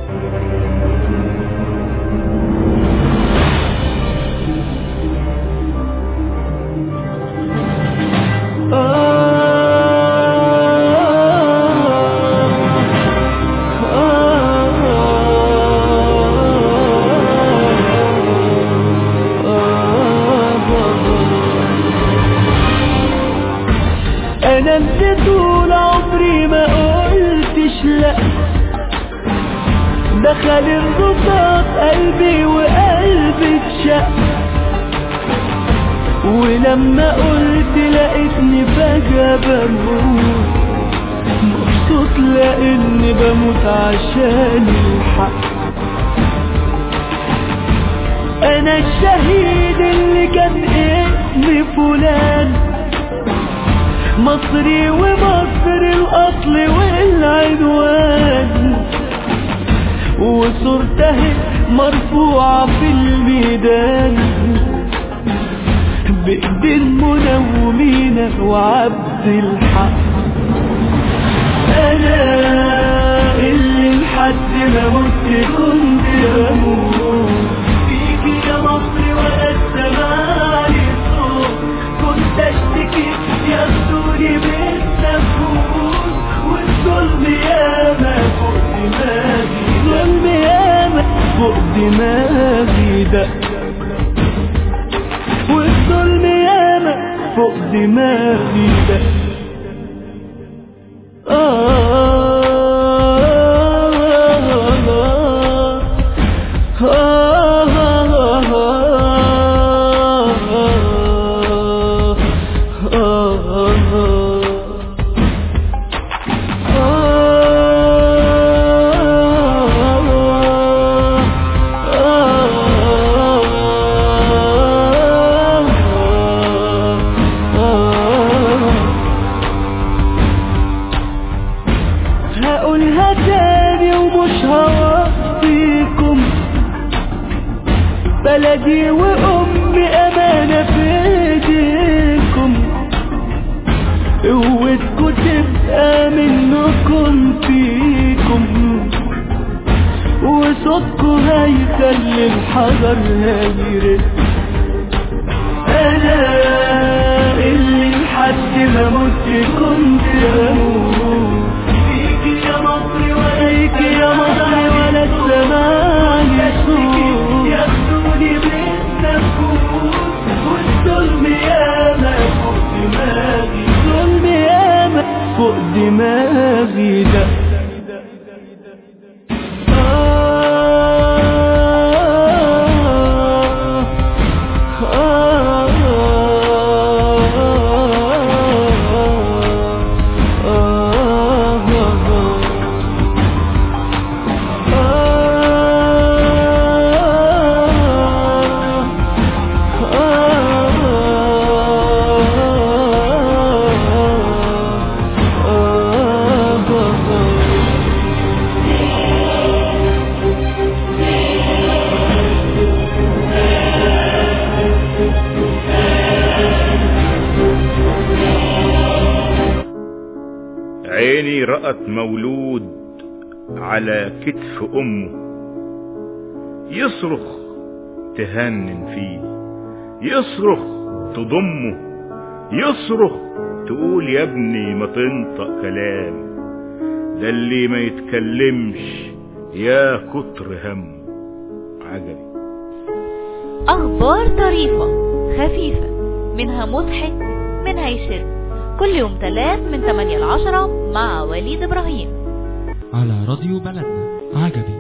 انا انت طول عمري ما قلتش لا دخل انبساط قلبي وقلبي اتشق ولما قلت لقيتني فجأة بموت مبسوط لاني بموت عشان الحق انا الشهيد اللي كان اسمي فلان مصري ومصر الاصل والعنوان وصورته مرفوعة في الميدان بإيدين منومين وعبد الحق أنا اللي لحد ما مت كنت بموت فيك يا مصر ولا السماء صوت كنت اشتكي ياخدوني بالنفوس والظلم ياما فوق دماغي ظلم ياما فوق دماغي هقولها تاني ومش هوصيكم بلدي وأمي أمانة في ايديكم قوتكم تبقى منكم فيكم وصوتكم هيخلي الحجر هيرد انا اللي لحد ما مت كنت بموت فيك يا مصري وفيك يا مصري ولا السماء يصوت ياخدوني بالنفوس والظلم ياما فوق دماغي الظلم ياما فوق دماغي ده عيني رأت مولود على كتف أمه يصرخ تهنن فيه يصرخ تضمه يصرخ تقول يا ابني ما تنطق كلام ده اللي ما يتكلمش يا كتر هم عجبي أخبار طريفة خفيفة منها مضحك منها يشد كل يوم تلات من 8 ل 10 مع وليد إبراهيم على راديو بلدنا عجبي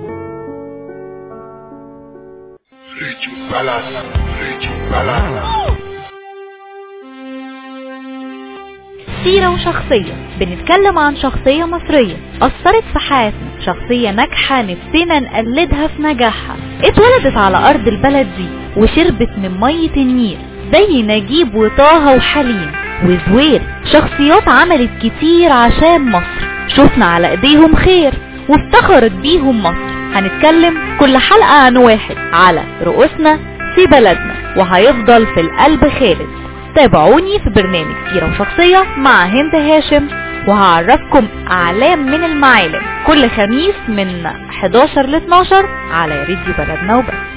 سيرة وشخصية بنتكلم عن شخصية مصرية أثرت في حياتنا شخصية ناجحة نفسنا نقلدها في نجاحها اتولدت على أرض البلد دي وشربت من مية النيل زي نجيب وطه وحليم وزوير شخصيات عملت كتير عشان مصر شفنا على ايديهم خير وافتخرت بيهم مصر هنتكلم كل حلقة عن واحد على رؤوسنا في بلدنا وهيفضل في القلب خالد تابعوني في برنامج سيرة وشخصية مع هند هاشم وهعرفكم أعلام من المعالم كل خميس من 11 ل 12 على راديو بلدنا وبس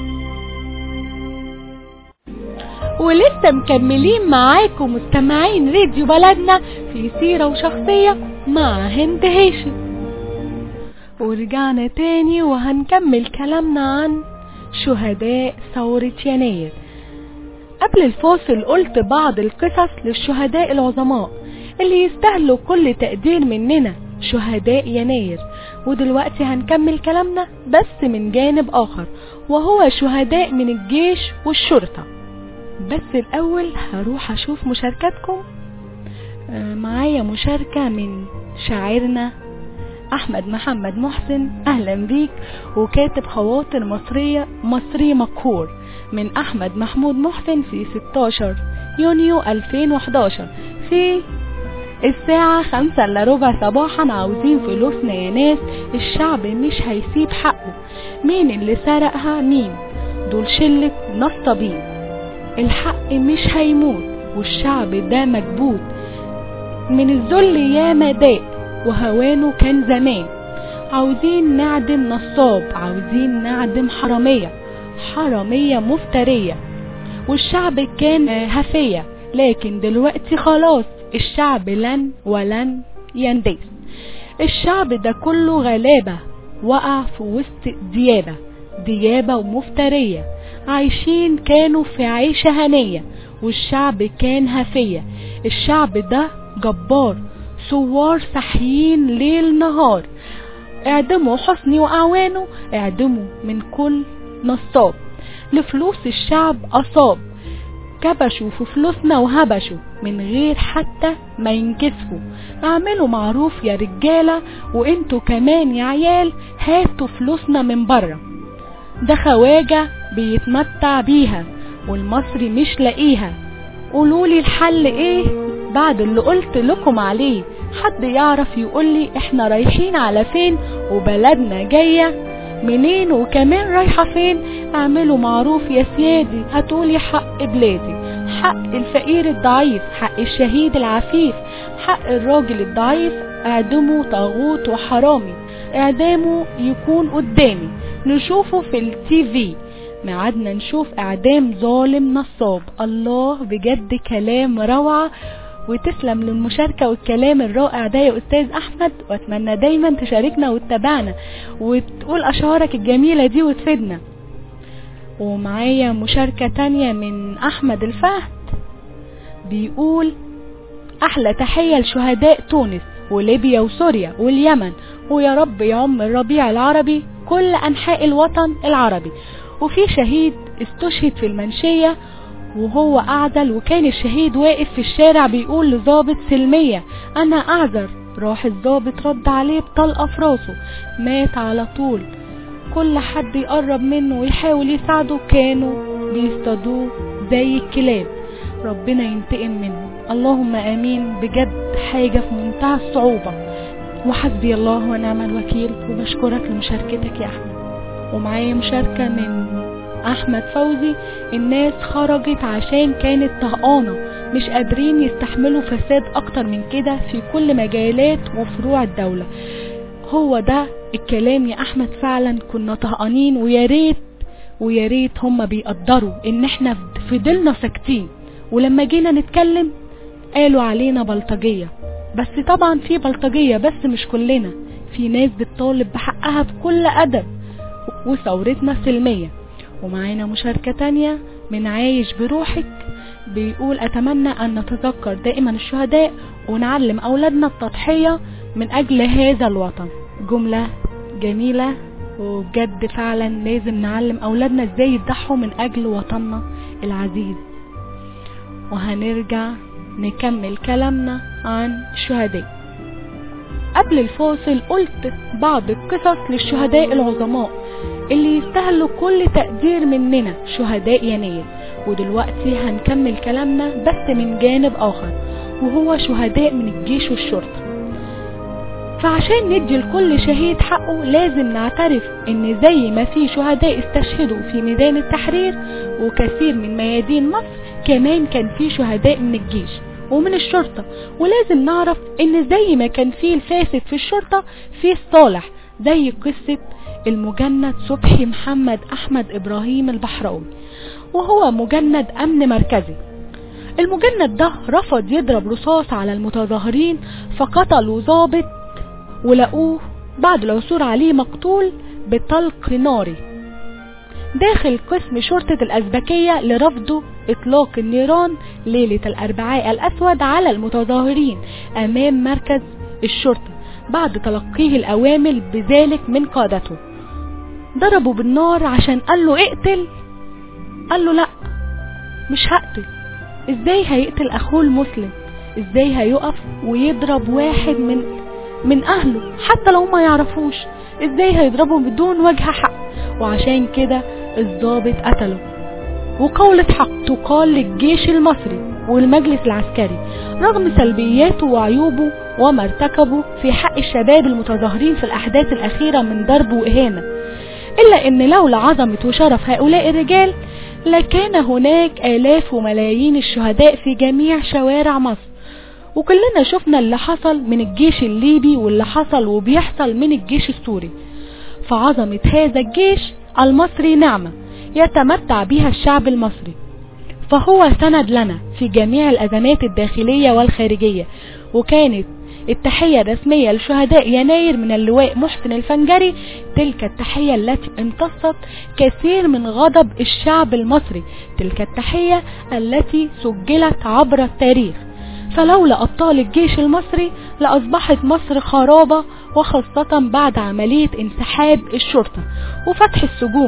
ولسه مكملين معاكم مستمعين راديو بلدنا في سيرة وشخصية مع هند هاشم ورجعنا تاني وهنكمل كلامنا عن شهداء ثورة يناير قبل الفاصل قلت بعض القصص للشهداء العظماء اللي يستاهلوا كل تقدير مننا شهداء يناير ودلوقتي هنكمل كلامنا بس من جانب آخر وهو شهداء من الجيش والشرطة بس الأول هروح أشوف مشاركاتكم آه، معايا مشاركة من شاعرنا أحمد محمد محسن أهلا بيك وكاتب خواطر مصرية مصري مقهور من أحمد محمود محسن في 16 يونيو 2011 في الساعة خمسة إلا ربع صباحا عاوزين فلوسنا يا ناس الشعب مش هيسيب حقه مين اللي سرقها مين دول شلة نصابين الحق مش هيموت والشعب ده مكبوت من الذل ياما داء وهوانه كان زمان عاوزين نعدم نصاب عاوزين نعدم حرامية حرامية مفترية والشعب كان آه، هفية لكن دلوقتي خلاص الشعب لن ولن يندس الشعب ده كله غلابة وقع في وسط ديابة ديابة ومفترية عايشين كانوا في عيشة هنية والشعب كان هفية الشعب ده جبار ثوار صاحيين ليل نهار اعدموا حسني واعوانه اعدموا من كل نصاب لفلوس الشعب أصاب كبشوا في فلوسنا وهبشوا من غير حتى ما ينكسفوا اعملوا معروف يا رجالة وانتوا كمان يا عيال هاتوا فلوسنا من بره ده خواجة بيتمتع بيها والمصري مش لاقيها قولولي الحل ايه بعد اللي قلت لكم عليه حد يعرف يقولي احنا رايحين على فين وبلدنا جاية منين وكمان رايحة فين اعملوا معروف يا سيادي هتقولي حق بلادي حق الفقير الضعيف حق الشهيد العفيف حق الراجل الضعيف اعدمه طاغوت وحرامي اعدامه يكون قدامي نشوفه في التي في ميعادنا نشوف اعدام ظالم نصاب الله بجد كلام روعة وتسلم للمشاركة والكلام الرائع ده يا أستاذ أحمد وأتمنى دايما تشاركنا وتتابعنا وتقول أشعارك الجميلة دي وتفيدنا ومعايا مشاركة تانية من أحمد الفهد بيقول أحلى تحية لشهداء تونس وليبيا وسوريا واليمن ويا رب يعم الربيع العربي كل أنحاء الوطن العربي وفي شهيد استشهد في المنشية وهو أعدل وكان الشهيد واقف في الشارع بيقول لظابط سلمية أنا أعذر راح الظابط رد عليه بطلقة في راسه مات على طول كل حد يقرب منه ويحاول يساعده كانوا بيصطادوه زي الكلاب ربنا ينتقم منه اللهم امين بجد حاجة في منتهى الصعوبة وحسبي الله ونعم الوكيل وبشكرك لمشاركتك يا احمد ومعايا مشاركة من احمد فوزي الناس خرجت عشان كانت طهقانة مش قادرين يستحملوا فساد اكتر من كده في كل مجالات وفروع الدولة هو ده الكلام يا احمد فعلا كنا طهقانين ويا ريت ويا ريت هما بيقدروا ان احنا فضلنا ساكتين ولما جينا نتكلم قالوا علينا بلطجية بس طبعا في بلطجية بس مش كلنا في ناس بتطالب بحقها بكل أدب وثورتنا سلمية ومعانا مشاركة تانية من عايش بروحك بيقول أتمنى أن نتذكر دائما الشهداء ونعلم أولادنا التضحية من أجل هذا الوطن جملة جميلة وبجد فعلا لازم نعلم أولادنا ازاي يضحوا من أجل وطننا العزيز وهنرجع نكمل كلامنا عن الشهداء قبل الفاصل قلت بعض القصص للشهداء العظماء اللي يستاهلوا كل تقدير مننا شهداء يناير ودلوقتي هنكمل كلامنا بس من جانب آخر وهو شهداء من الجيش والشرطة فعشان ندي لكل شهيد حقه لازم نعترف ان زي ما في شهداء استشهدوا في ميدان التحرير وكثير من ميادين مصر كمان كان في شهداء من الجيش ومن الشرطة ولازم نعرف ان زي ما كان في الفاسد في الشرطة في الصالح زي قصة المجند صبحي محمد احمد ابراهيم البحراوي وهو مجند امن مركزي المجند ده رفض يضرب رصاص على المتظاهرين فقتلوا ضابط ولقوه بعد العثور عليه مقتول بطلق ناري داخل قسم شرطة الأزبكية لرفضه إطلاق النيران ليلة الأربعاء الأسود على المتظاهرين أمام مركز الشرطة بعد تلقيه الأوامر بذلك من قادته ضربوا بالنار عشان قال له اقتل قال له لا مش هقتل ازاي هيقتل اخوه المسلم ازاي هيقف ويضرب واحد من من اهله حتى لو ما يعرفوش ازاي هيضربه بدون وجه حق وعشان كده الضابط قتله وقولة حق تقال للجيش المصري والمجلس العسكري رغم سلبياته وعيوبه وما ارتكبه في حق الشباب المتظاهرين في الأحداث الأخيرة من ضرب وإهانة إلا أن لولا عظمة وشرف هؤلاء الرجال لكان هناك آلاف وملايين الشهداء في جميع شوارع مصر وكلنا شفنا اللي حصل من الجيش الليبي واللي حصل وبيحصل من الجيش السوري فعظمة هذا الجيش المصري نعمة يتمتع بها الشعب المصري فهو سند لنا في جميع الأزمات الداخلية والخارجية وكانت التحية الرسمية لشهداء يناير من اللواء محسن الفنجري تلك التحية التي امتصت كثير من غضب الشعب المصري تلك التحية التي سجلت عبر التاريخ فلولا أبطال الجيش المصري لأصبحت مصر خرابة وخاصة بعد عملية انسحاب الشرطة وفتح السجون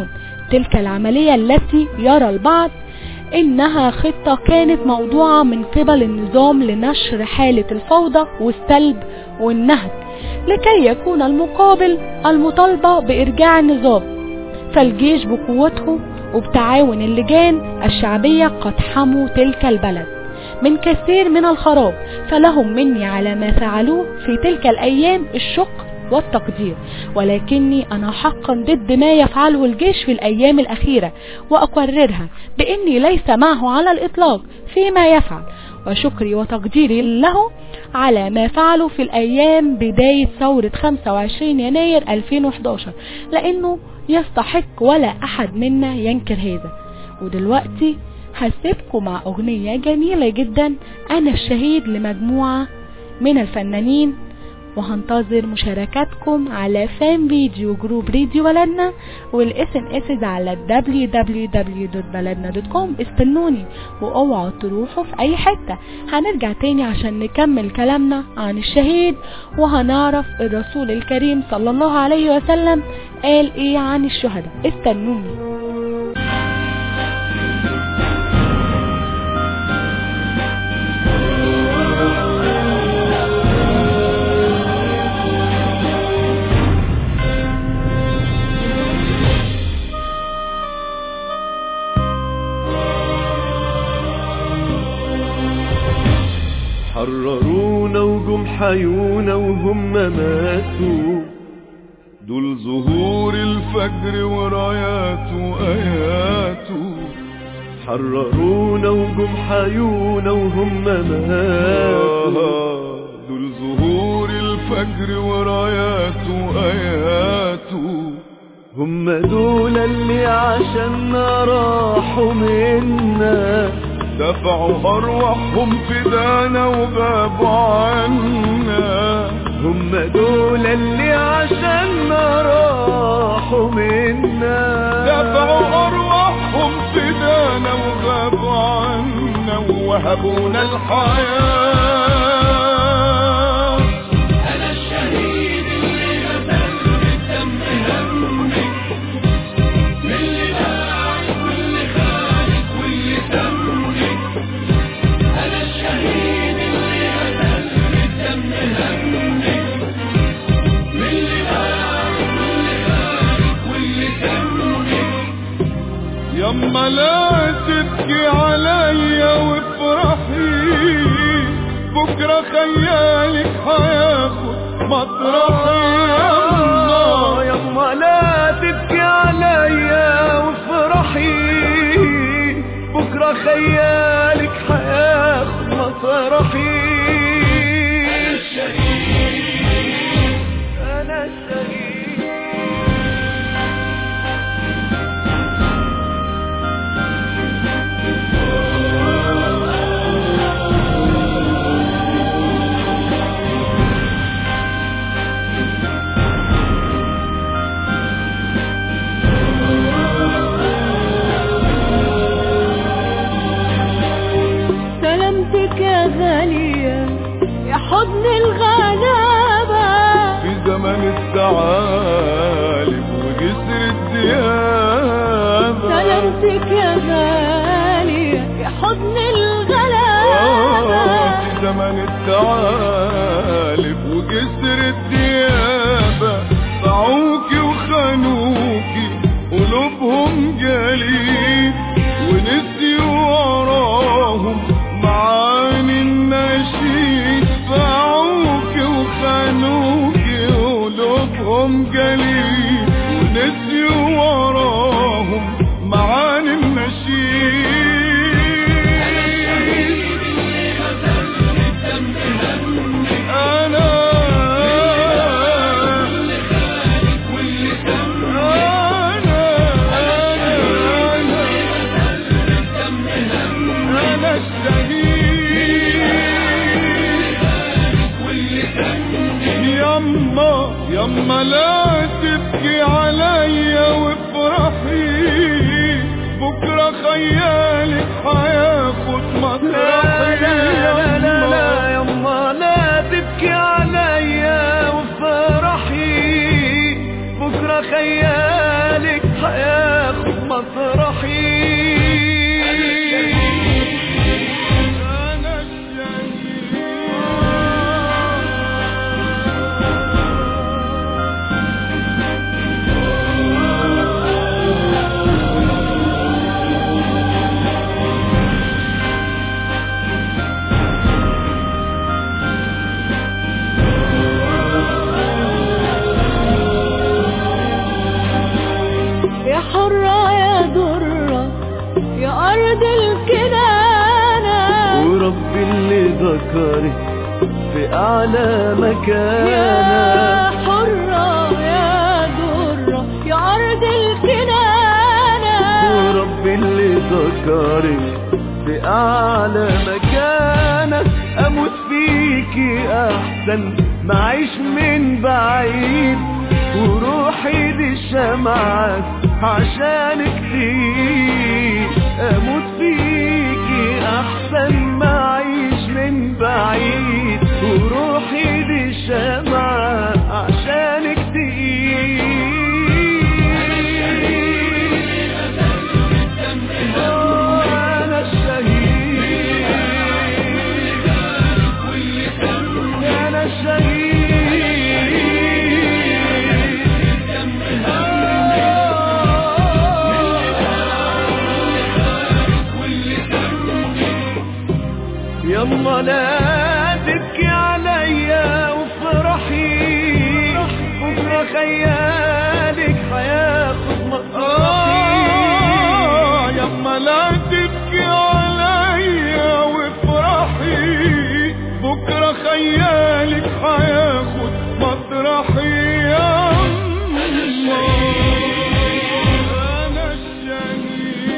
تلك العملية التي يرى البعض إنها خطة كانت موضوعة من قبل النظام لنشر حالة الفوضى والسلب والنهب لكي يكون المقابل المطالبة بإرجاع النظام فالجيش بقوته وبتعاون اللجان الشعبية قد حموا تلك البلد من كثير من الخراب فلهم مني على ما فعلوه في تلك الأيام الشكر والتقدير ولكني أنا حقا ضد ما يفعله الجيش في الأيام الأخيرة وأقررها بإني ليس معه على الإطلاق فيما يفعل وشكري وتقديري له على ما فعله في الأيام بداية ثورة 25 يناير 2011 لأنه يستحق ولا أحد منا ينكر هذا ودلوقتي هسيبكم مع أغنية جميلة جدا أنا الشهيد لمجموعة من الفنانين وهنتظر مشاركاتكم على فان فيديو جروب راديو بلدنا والاس ام اس على www.baladna.com استنوني واوعوا تروحوا في اي حتة هنرجع تاني عشان نكمل كلامنا عن الشهيد وهنعرف الرسول الكريم صلى الله عليه وسلم قال ايه عن الشهداء استنوني حررونا وجم حيونا وهم ماتوا دول ظهور الفجر وراياته آياته حررونا وجم حيونا وهم ماتوا دول ظهور الفجر وراياته آياته هم دول اللي عشاننا راحوا منا دفعوا أرواحهم فدانا وغابوا عنا هم دول اللي عشاننا راحوا منا دفعوا أرواحهم فدانا وغابوا عنا ووهبونا الحياة أنا الشهيد اللي غسل بالدم همي من اللي باعك واللي خانك واللي سمني أنا الشهيد اللي غسل بالدم همي من اللي باعك واللي خانك واللي سمني يما لا تبكي عليا وافرحي بكرة خيالك هياخد مطرحي يما يما لا تبكي عليا وافرحي بكرة خيالك هياخد مطرحي أنا الشهيد سلامتك يا غالية يا حضن الغلابة في زمن الثعالب وجسر الديابة سلامتك يا غالية يا حضن آه، الغلابة في زمن الثعالب وجسر الديابة باعوكي وخانوكي قلوبهم جليد ونسيوا وراهم معاني النشيد باعوكي وخانوكي قلوبهم جليد ونسيوا وراهم معاني النشيد انا انا انا انا الشهيد يما يما لا تبكي عليا وافرحي بكرة خيالك هياخد مطرحي لا لا لا يما لا تبكي عليا وافرحي بكرة خيالك هياخد ذكرك في أعلى مكانة يا حرة يا درة يا أرض الكنانة ورب اللي ذكرك في أعلى مكانة أموت فيكي أحسن ما أعيش من بعيد وروحي دي الشمعة عشانك تيجي أموت فيكي أحسن ما أعيش من بعيد وروحي دي الشمعة عشانك تيجي أنا الشهيد أنا الشهيد يما لا تبكي عليا وافرحي بكره خيالك هياخد مطرحي يما لا تبكي عليا وافرحي بكرة خيالك هياخد مطرحي يما أنا الشهيد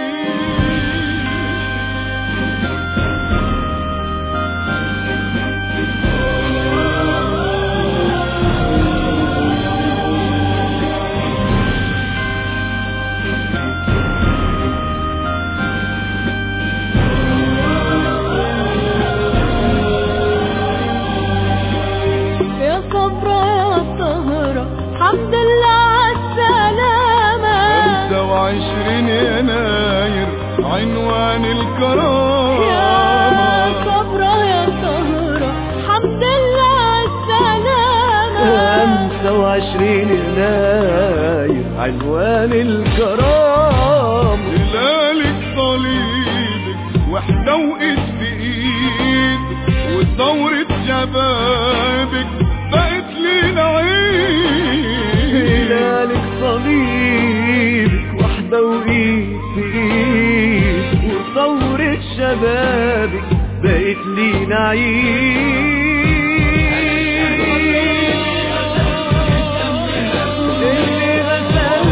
يا صبرا يا طهرة حمد لله عالسلامة خمسة وعشرين يناير عنوان يا الكرامة صبرا يا طهرة حمد لله عالسلامة خمسة وعشرين يناير عنوان الكرامة هلالك صليبك وحدة وإيد في إيد وثورة شبابك بقت لينا عيد هلالك صليبك واحدة وإيد في إيد وثورة شبابك بقت لينا عيد اللي غسل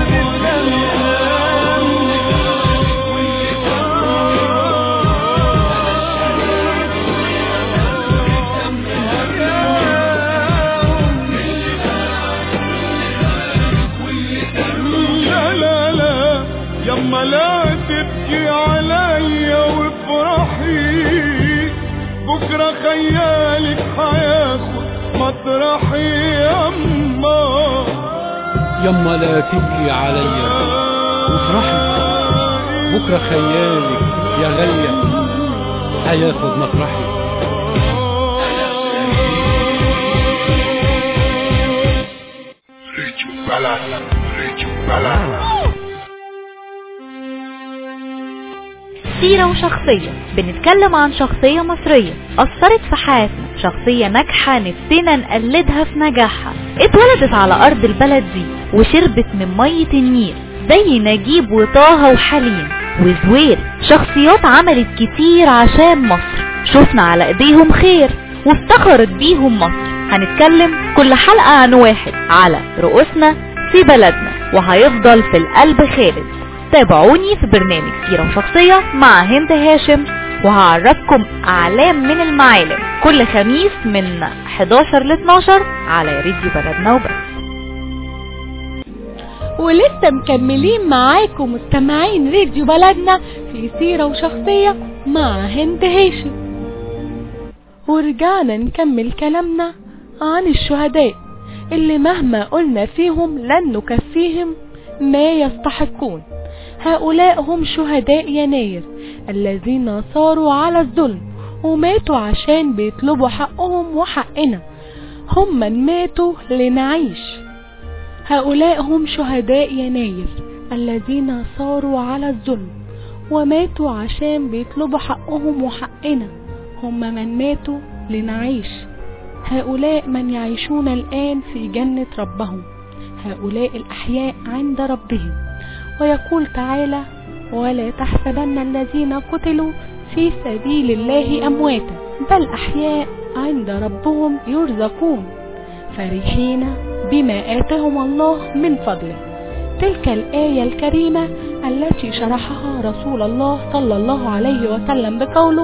لا لا لا يما لا تبكي عليا وافرحي بكرة خيالك هياخد مطرحي يما يما لا تبكي عليا وافرحي بكرة خيالك يا غالية هياخد مطرحي سيرة وشخصية بنتكلم عن شخصية مصرية أثرت في حياتنا شخصية ناجحة نفسنا نقلدها في نجاحها اتولدت على أرض البلد دي وشربت من مية النيل زي نجيب وطه وحليم وزويل شخصيات عملت كتير عشان مصر شفنا على ايديهم خير وافتخرت بيهم مصر هنتكلم كل حلقة عن واحد على رؤوسنا في بلدنا وهيفضل في القلب خالد تابعوني في برنامج سيرة وشخصية مع هند هاشم وهعرفكم أعلام من المعالم كل خميس من 11 ل 12 على راديو بلدنا وبس ولسه مكملين معاكم مستمعين راديو بلدنا في سيرة وشخصية مع هند هاشم ورجعنا نكمل كلامنا عن الشهداء اللي مهما قلنا فيهم لن نكفيهم ما يستحقون هؤلاء هم شهداء يناير الذين صاروا على الظلم وماتوا عشان بيطلبوا حقهم وحقنا هم من ماتوا لنعيش هؤلاء هم شهداء يناير الذين صاروا على الظلم وماتوا عشان بيطلبوا حقهم وحقنا هم من ماتوا لنعيش هؤلاء من يعيشون الآن في جنة ربهم هؤلاء الأحياء عند ربهم ويقول تعالى ولا تحسبن الذين قتلوا في سبيل الله أمواتا بل أحياء عند ربهم يرزقون فرحين بما آتاهم الله من فضله تلك الآية الكريمة التي شرحها رسول الله صلى الله عليه وسلم بقوله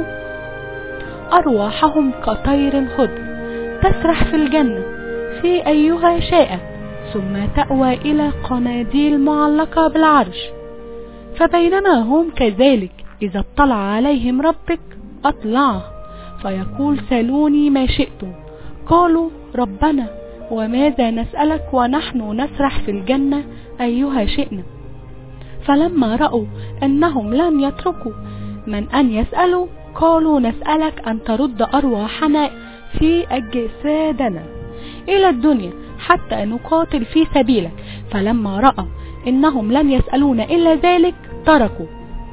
أرواحهم كطير خضر تسرح في الجنة في أيها شاء ثم تأوى إلى قناديل معلقة بالعرش فبينما هم كذلك إذا اطلع عليهم ربك أطلعه فيقول سلوني ما شئتم قالوا ربنا وماذا نسألك ونحن نسرح في الجنة أيها شئنا فلما رأوا أنهم لم يتركوا من أن يسألوا قالوا نسألك أن ترد أرواحنا في أجسادنا إلى الدنيا حتى نقاتل في سبيلك فلما رأى إنهم لن يسألون إلا ذلك تركوا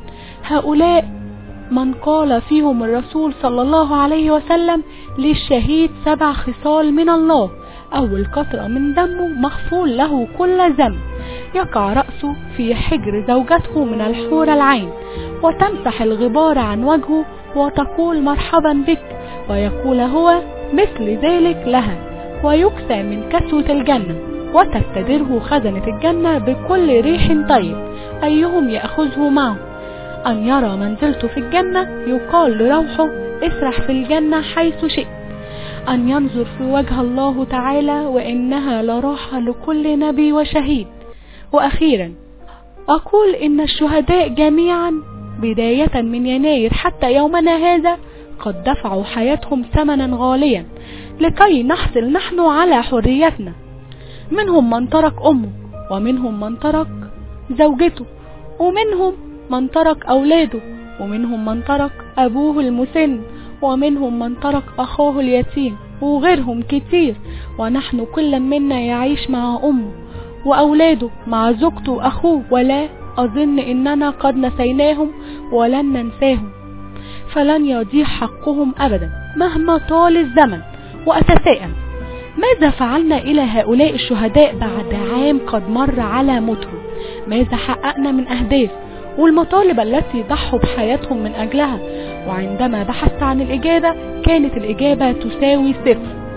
هؤلاء من قال فيهم الرسول صلى الله عليه وسلم للشهيد سبع خصال من الله أول قطرة من دمه مغفور له كل ذنب يقع رأسه في حجر زوجته من الحور العين وتمسح الغبار عن وجهه وتقول مرحبا بك ويقول هو مثل ذلك لها ويكسى من كسوة الجنة وتستدره خزنة الجنة بكل ريح طيب أيهم يأخذه معه أن يرى منزلته في الجنة يقال لروحه اسرح في الجنة حيث شئت أن ينظر في وجه الله تعالى وإنها لراحة لكل نبي وشهيد وأخيرا أقول إن الشهداء جميعا بداية من يناير حتى يومنا هذا قد دفعوا حياتهم ثمنا غاليا لكي نحصل نحن على حريتنا منهم من ترك أمه ومنهم من ترك زوجته ومنهم من ترك أولاده ومنهم من ترك أبوه المسن ومنهم من ترك أخاه اليتيم وغيرهم كتير ونحن كل منا يعيش مع أمه وأولاده مع زوجته وأخوه ولا أظن إننا قد نسيناهم ولن ننساهم فلن يضيع حقهم أبدا مهما طال الزمن وأتساءل ماذا فعلنا إلى هؤلاء الشهداء بعد عام قد مر على موتهم ماذا حققنا من أهداف والمطالب التي ضحوا بحياتهم من أجلها وعندما بحثت عن الإجابة كانت الإجابة تساوي صفر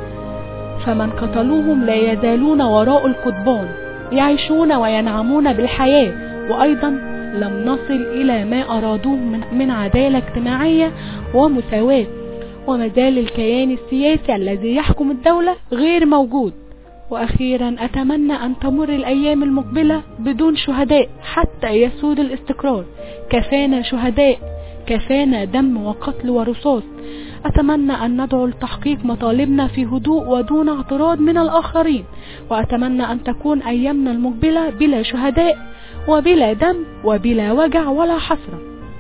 فمن قتلوهم لا يزالون وراء القضبان يعيشون وينعمون بالحياة وأيضا لم نصل إلى ما أرادوه من, من عدالة اجتماعية ومساواة ومازال الكيان السياسي الذي يحكم الدولة غير موجود وأخيرا أتمنى أن تمر الأيام المقبلة بدون شهداء حتى يسود الاستقرار كفانا شهداء كفانا دم وقتل ورصاص أتمنى أن ندعو لتحقيق مطالبنا في هدوء ودون اعتراض من الآخرين وأتمنى أن تكون أيامنا المقبلة بلا شهداء وبلا دم وبلا وجع ولا حسرة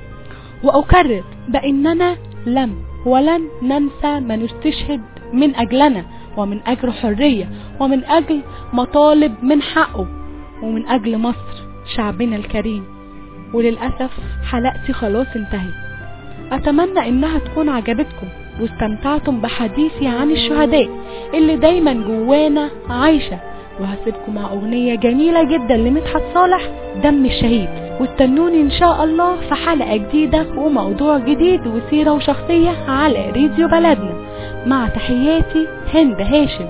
وأكرر بأننا لم ولن ننسى من استشهد من أجلنا ومن أجل حرية ومن أجل مطالب من حقه ومن أجل مصر شعبنا الكريم وللأسف حلقتي خلاص انتهت أتمنى إنها تكون عجبتكم واستمتعتم بحديثي عن الشهداء اللي دايما جوانا عايشة وهسيبكم مع أغنية جميلة جدا لمدحت صالح دم الشهيد واستنوني إن شاء الله في حلقة جديدة وموضوع جديد وسيرة وشخصية على راديو بلدنا مع تحياتي هند هاشم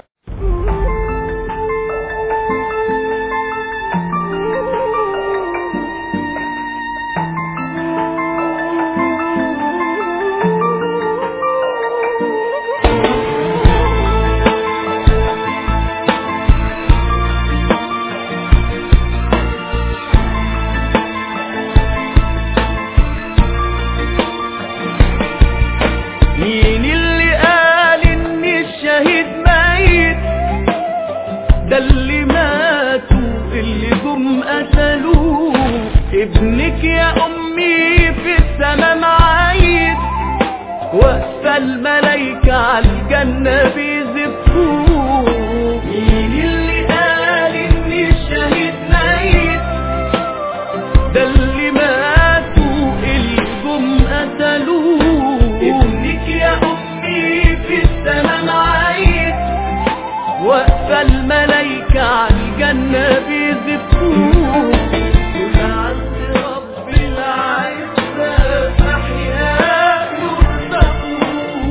مين اللي قال ان الشهيد ميت ده اللي ماتوا اللي جم قتلوه ابنك يا امي في السما معايد واقفة الملايكة عالجنة بيزفوه مين اللي قال ان الشهيد ميت ده اللي ماتوا اللي جم قتلوه ابنك يا امي في السما معايد واقفة الملايكة عالجنة بيزفوه ولعل رب العزة أحياء يرزقون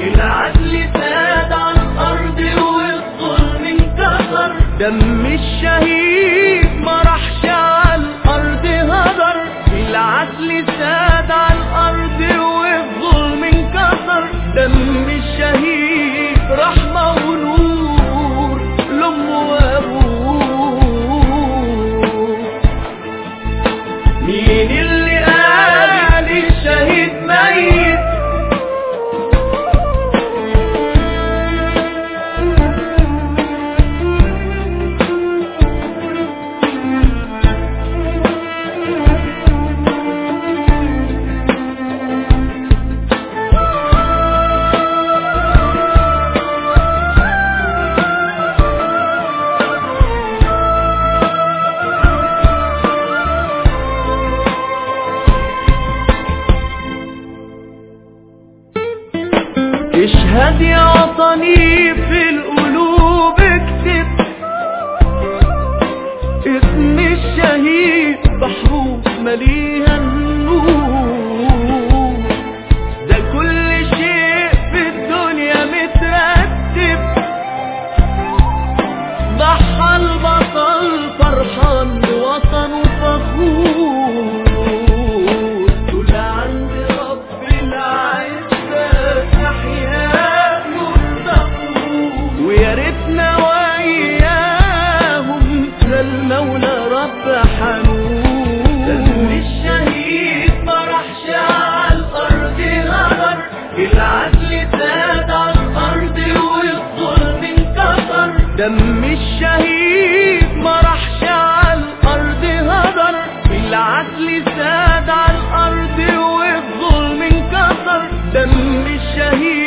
العدل ساد على الأرض والظلم انكسر دم الشهيد ما راحش على الأرض هدر العدل ساد على الأرض والظلم انكسر دم الشهيد رحمة ونور لأمه وأبوه مين اللي قال الشهيد ميت اشهد يا وطني في القلوب اكتب اسم الشهيد بحروف مليها النور ده كل شيء في الدنيا مترتب ضحى البطل فرحان بوطنه فخور دول عند رب العزة أحياء مرتقون ويا ريتنا وإياهم ده المولى رب حنون دم الشهيد ما راحش على الأرض هدر العدل زاد على الأرض والظلم انكسر دم الشهيد ما راحش على الأرض هدر العدل زاد على الأرض والظلم انكسر دم الشهيد